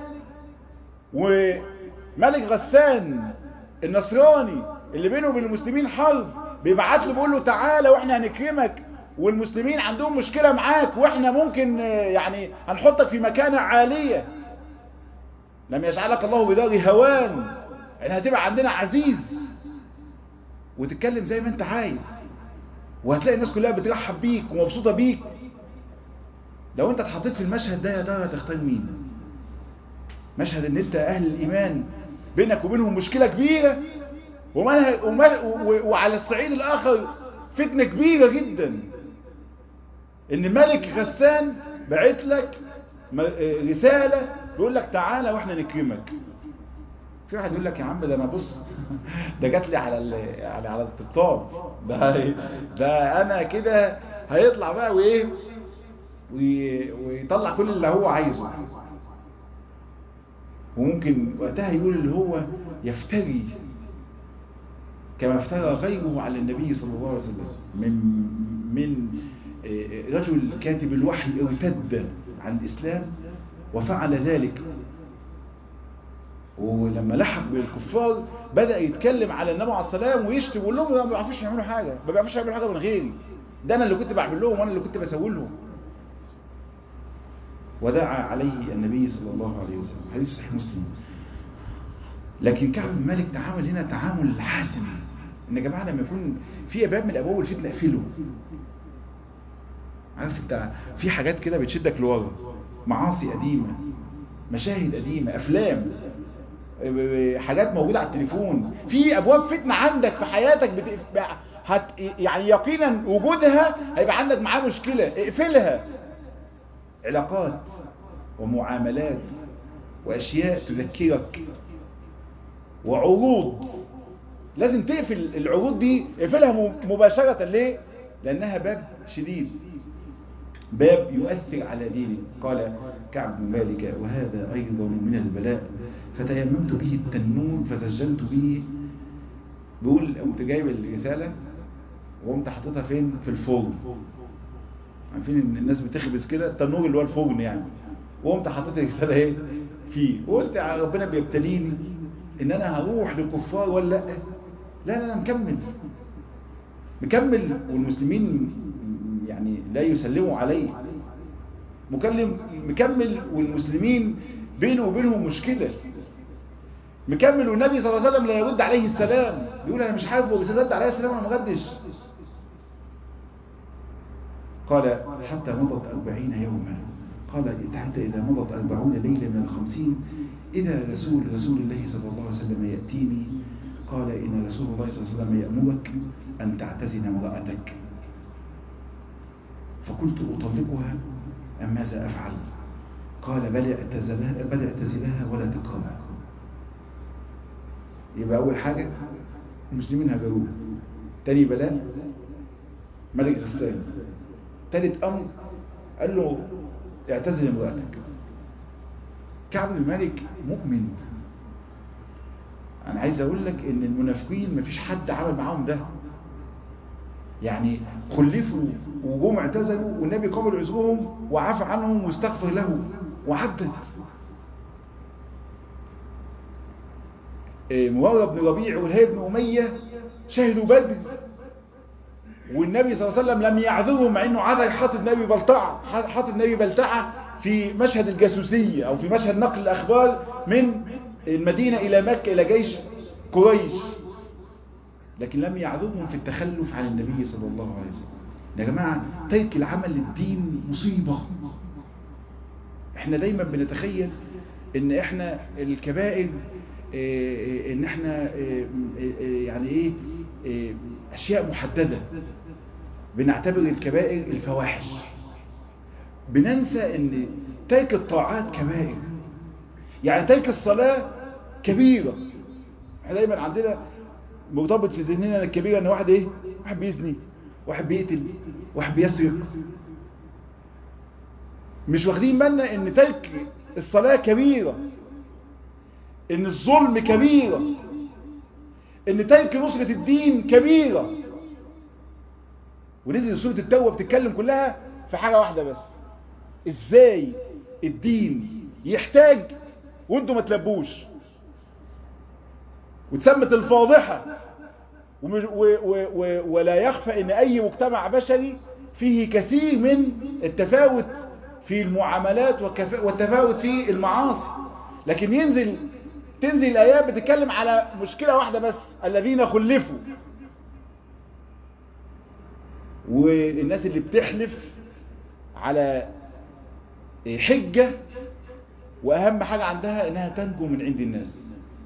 وملك غسان النصراني اللي بينه وبين المسلمين حرب بيبعت له بيقول له تعالى واحنا هنكرمك والمسلمين عندهم مشكلة معاك واحنا ممكن يعني هنحطك في مكانة عالية لم يجعلك الله بدار هوان يعني هتبقى عندنا عزيز وتتكلم زي ما انت عايز وهتلاقي الناس كلها بترحب بيك ومبسوطة بيك لو انت اتحطيت في المشهد ده يا ترى هتختار مين مشهد ان انت اهل الايمان بينك وبينهم مشكلة كبيرة ومنها وعلى الصعيد الاخر فتنة كبيرة جدا ان ملك غسان بعت لك رسالة بيقول لك تعالى واحنا نكرمك في واحد يقول لك يا عم ده انا بص ده جات لي على على على الطبطاب ده ده انا كده هيطلع بقى وايه ويطلع كل اللي هو عايزه وممكن وقتها يقول اللي هو يفتري كما افترى غيره على النبي صلى الله عليه وسلم من من رجل كاتب الوحي ارتد عن الإسلام وفعل ذلك ولما لحق بالكفار بدأ يتكلم على النبي عليه السلام ويشتم ويقول لهم ما بيعرفوش يعملوا حاجة ما بيعرفوش يعملوا حاجة من غيري ده أنا اللي كنت بعمل لهم وأنا اللي كنت بسوي لهم ودعا عليه النبي صلى الله عليه وسلم حديث صحيح مسلم لكن كعب بن مالك تعامل هنا تعامل حاسم ان يا جماعه لما يكون في باب من ابواب الفتنه اقفله عارف انت في حاجات كده بتشدك لورا معاصي قديمه مشاهد قديمه افلام حاجات موجوده على التليفون في ابواب فتنه عندك في حياتك بت... هت... يعني يقينا وجودها هيبقى عندك معاه مشكله اقفلها علاقات ومعاملات واشياء تذكرك وعروض لازم تقفل العروض دي اقفلها مباشرة ليه لانها باب شديد باب يؤثر على دينك قال كعب بن مالك وهذا ايضا من البلاء فتيممت به التنور فسجلت به بيقول قمت جايب الرسالة وقمت حاططها فين في الفرن عارفين ان الناس بتخبز كده التنور اللي هو الفرن يعني وقمت حاطط الرسالة ايه فيه وقلت ربنا بيبتليني ان انا هروح للكفار ولا لا لا لا مكمل مكمل والمسلمين يعني لا يسلموا عليه مكلم مكمل والمسلمين بينه وبينهم مشكلة مكمل والنبي صلى الله عليه وسلم لا يرد عليه السلام بيقول انا مش عارف هو بيرد عليه السلام انا ما ردش قال حتى مضت أربعين يوما قال حتى إذا مضت أربعون ليلة من الخمسين إذا رسول رسول الله صلى الله عليه وسلم يأتيني قال إن رسول الله صلى الله عليه وسلم يأمرك أن تعتزل امرأتك فقلت أطلقها أم ماذا أفعل قال بل اعتزلها, بل اعتزلها ولا تقربها يبقى أول حاجة المسلمين هجروه تاني بلاء ملك غسان تالت أمر قال له اعتزل امرأتك كعب بن مالك مؤمن انا عايز اقول لك ان المنافقين مفيش حد عمل معاهم ده يعني خلفوا وجم اعتزلوا والنبي قبل عذرهم وعفى عنهم واستغفر لهم وعدت موارى بن ربيع والهي بن أمية شهدوا بدر والنبي صلى الله عليه وسلم لم يعذرهم مع انه عذر حاطط النبي بلطعه حاطط النبي بلتعه في مشهد الجاسوسية او في مشهد نقل الاخبار من المدينة الى مكة الى جيش قريش لكن لم يعذرهم في التخلف عن النبي صلى الله عليه وسلم يا جماعة ترك العمل للدين مصيبة احنا دايما بنتخيل ان احنا الكبائر اه ان احنا اه اه يعني ايه اشياء محددة بنعتبر الكبائر الفواحش بننسى ان ترك الطاعات كبائر يعني ترك الصلاة كبيرة احنا دايما عندنا مرتبط في ذهننا الكبيرة ان واحد ايه واحد بيزني واحد بيقتل واحد بيسرق مش واخدين بالنا ان ترك الصلاة كبيرة ان الظلم كبيرة ان ترك نصرة الدين كبيرة ونزل سورة التوبة بتتكلم كلها في حاجة واحدة بس ازاي الدين يحتاج وانتوا ما تلبوش وتسمت الفاضحة ومش و و و ولا يخفى ان اي مجتمع بشري فيه كثير من التفاوت في المعاملات والتفاوت في المعاصي لكن ينزل تنزل الايات بتتكلم على مشكلة واحدة بس الذين خلفوا والناس اللي بتحلف على حجة واهم حاجة عندها انها تنجو من عند الناس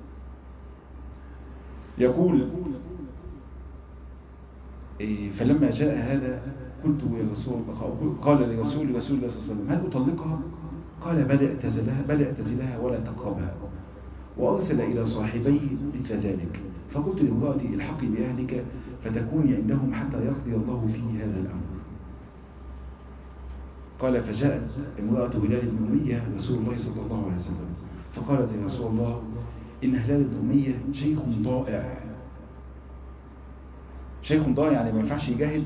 يقول فلما جاء هذا قلت يا رسول الله قال لرسول رسول الله صلى الله عليه وسلم هل أطلقها قال بل اعتزلها بل اعتزلها ولا تقربها وأرسل إلى صاحبي مثل ذلك فقلت لامرأتي الحقي بأهلك فتكوني عندهم حتى يقضي الله في هذا الأمر قال فجاءت امرأة هلال بن أمية رسول الله صلى الله عليه وسلم فقالت يا رسول الله إن هلال بن أمية شيخ ضائع شيخ ضائع يعني ما ينفعش يجاهد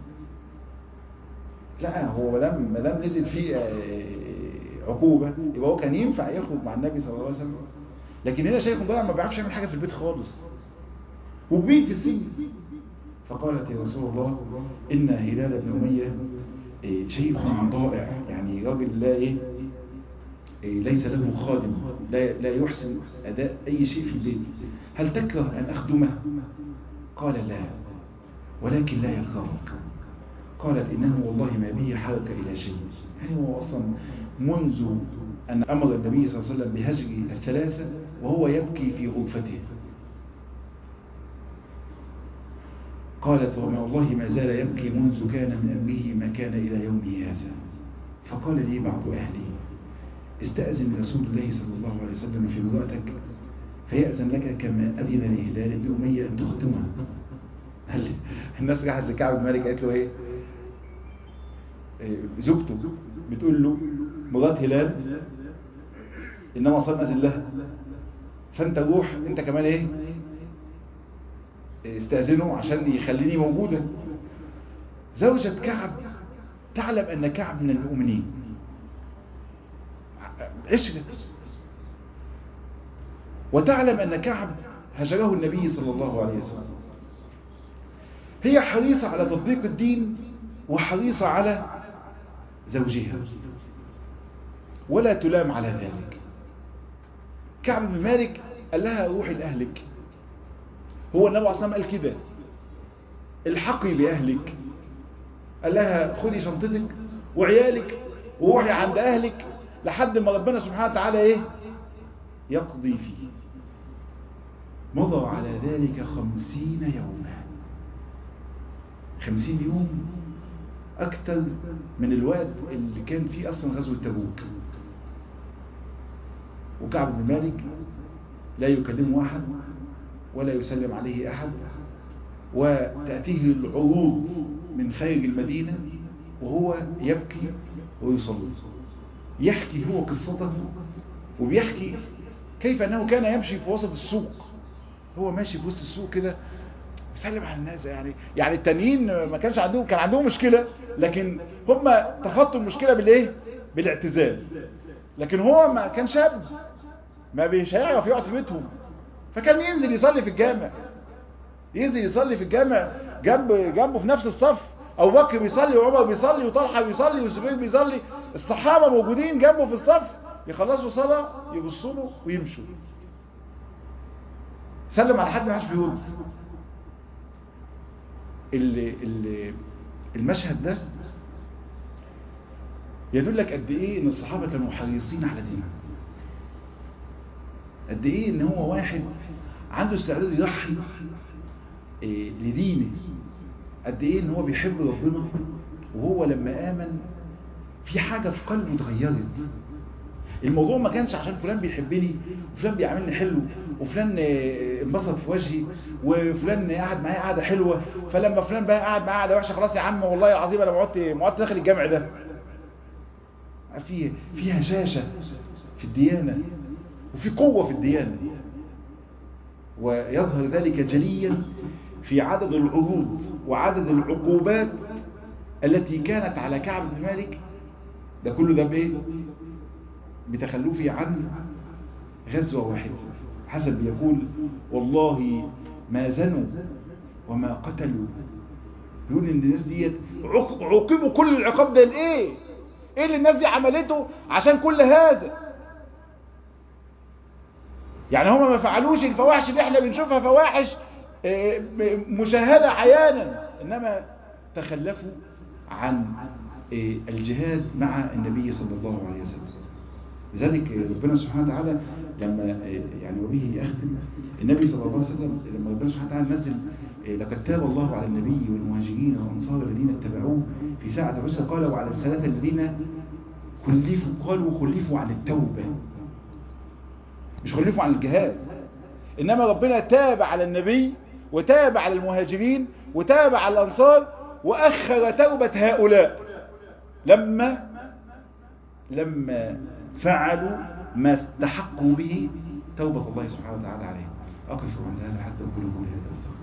لا هو مدام مدام نزل فيه عقوبة يبقى هو كان ينفع يخرج مع النبي صلى الله عليه وسلم لكن هنا شيخ ضائع ما بيعرفش يعمل حاجة في البيت خالص وكبير في السن فقالت يا رسول الله إن هلال بن أمية شيخ ضائع يعني راجل لا إيه ليس له خادم لا لا يحسن أداء أي شيء في البيت هل تكره أن أخدمه قال لا ولكن لا يكرهك قالت إنه والله ما به حركة إلى شيء يعني هو أصلا منذ أن أمر النبي صلى الله عليه وسلم بهجر الثلاثة وهو يبكي في غرفته قالت وما والله ما زال يبكي منذ كان من أمره ما كان إلى يومه هذا فقال لي بعض أهلي استأذن رسول الله صلى الله عليه وسلم في امرأتك فيأذن لك كما أذن لهلال بن أمية أن تخدمها هل الناس راحت لكعب بن مالك قالت له ايه زوجته بتقول له مرات هلال انما صار نازل لها فانت روح انت كمان ايه استأذنه عشان يخليني موجودة زوجة كعب تعلم ان كعب من المؤمنين عشرة وتعلم ان كعب هجره النبي صلى الله عليه وسلم هي حريصة على تطبيق الدين وحريصة على زوجها ولا تلام على ذلك كعب بن مالك قال لها روحي لأهلك هو النبي عليه الصلاة والسلام قال كده الحقي بأهلك قال لها خدي شنطتك وعيالك وروحي عند أهلك لحد ما ربنا سبحانه وتعالى ايه يقضي فيه مضى على ذلك خمسين يوما خمسين يوم أكثر من الوقت اللي كان فيه أصلا غزوة تبوك وكعب بن مالك لا يكلمه أحد ولا يسلم عليه أحد وتأتيه العروض من خارج المدينة وهو يبكي ويصلي يحكي هو قصته وبيحكي كيف أنه كان يمشي في وسط السوق هو ماشي في وسط السوق كده بيسلم على الناس يعني يعني التانيين ما كانش عندهم كان عندهم مشكلة لكن هم تخطوا المشكلة بالايه بالاعتزال لكن هو ما كان شاب ما مش هيعرف يقعد في بيتهم فكان ينزل يصلي في الجامع ينزل يصلي في الجامع جنب جنبه في نفس الصف ابو بكر بيصلي وعمر بيصلي وطلحه بيصلي والزبير بيصلي الصحابه موجودين جنبه في الصف يخلصوا صلاه يبصوا له ويمشوا سلم على حد ما حدش بيرد اللي اللي المشهد ده يدلك قد ايه ان الصحابة كانوا حريصين على دينهم قد ايه ان هو واحد عنده استعداد يضحي إيه لدينه قد ايه ان هو بيحب ربنا وهو لما امن في حاجة في قلبه اتغيرت الموضوع ما كانش عشان فلان بيحبني وفلان بيعاملني حلو وفلان انبسط في وجهي وفلان قاعد معايا قعده حلوه فلما فلان بقى قاعد معايا قعده وحشه خلاص يا عم والله العظيم انا قعدت قعدت داخل الجامع ده في في هشاشه في الديانه وفي قوه في الديانه ويظهر ذلك جليا في عدد العروض وعدد العقوبات التي كانت على كعب بن مالك ده كله ده بايه بتخلفه عن غزوة واحدة حسب يقول والله ما زنوا وما قتلوا يقول ان الناس ديت عوقبوا كل العقاب ده لايه ايه اللي الناس دي عملته عشان كل هذا يعني هما ما فعلوش الفواحش اللي احنا بنشوفها فواحش مشاهدة عيانا انما تخلفوا عن الجهاد مع النبي صلى الله عليه وسلم لذلك ربنا سبحانه وتعالى لما يعني وبه أختم النبي صلى الله عليه وسلم لما ربنا سبحانه وتعالى نزل لقد تاب الله على النبي والمهاجرين والأنصار الذين اتبعوه في ساعة العسر قال وعلى الثلاثة الذين خلفوا قالوا خلفوا عن التوبة مش خلفوا عن الجهاد إنما ربنا تاب على النبي وتاب على المهاجرين وتاب على الأنصار وأخر توبة هؤلاء لما لما فعلوا ما استحقوا به توبة الله سبحانه وتعالى عليهم أقف عند هذا حتى أقول قولي هذا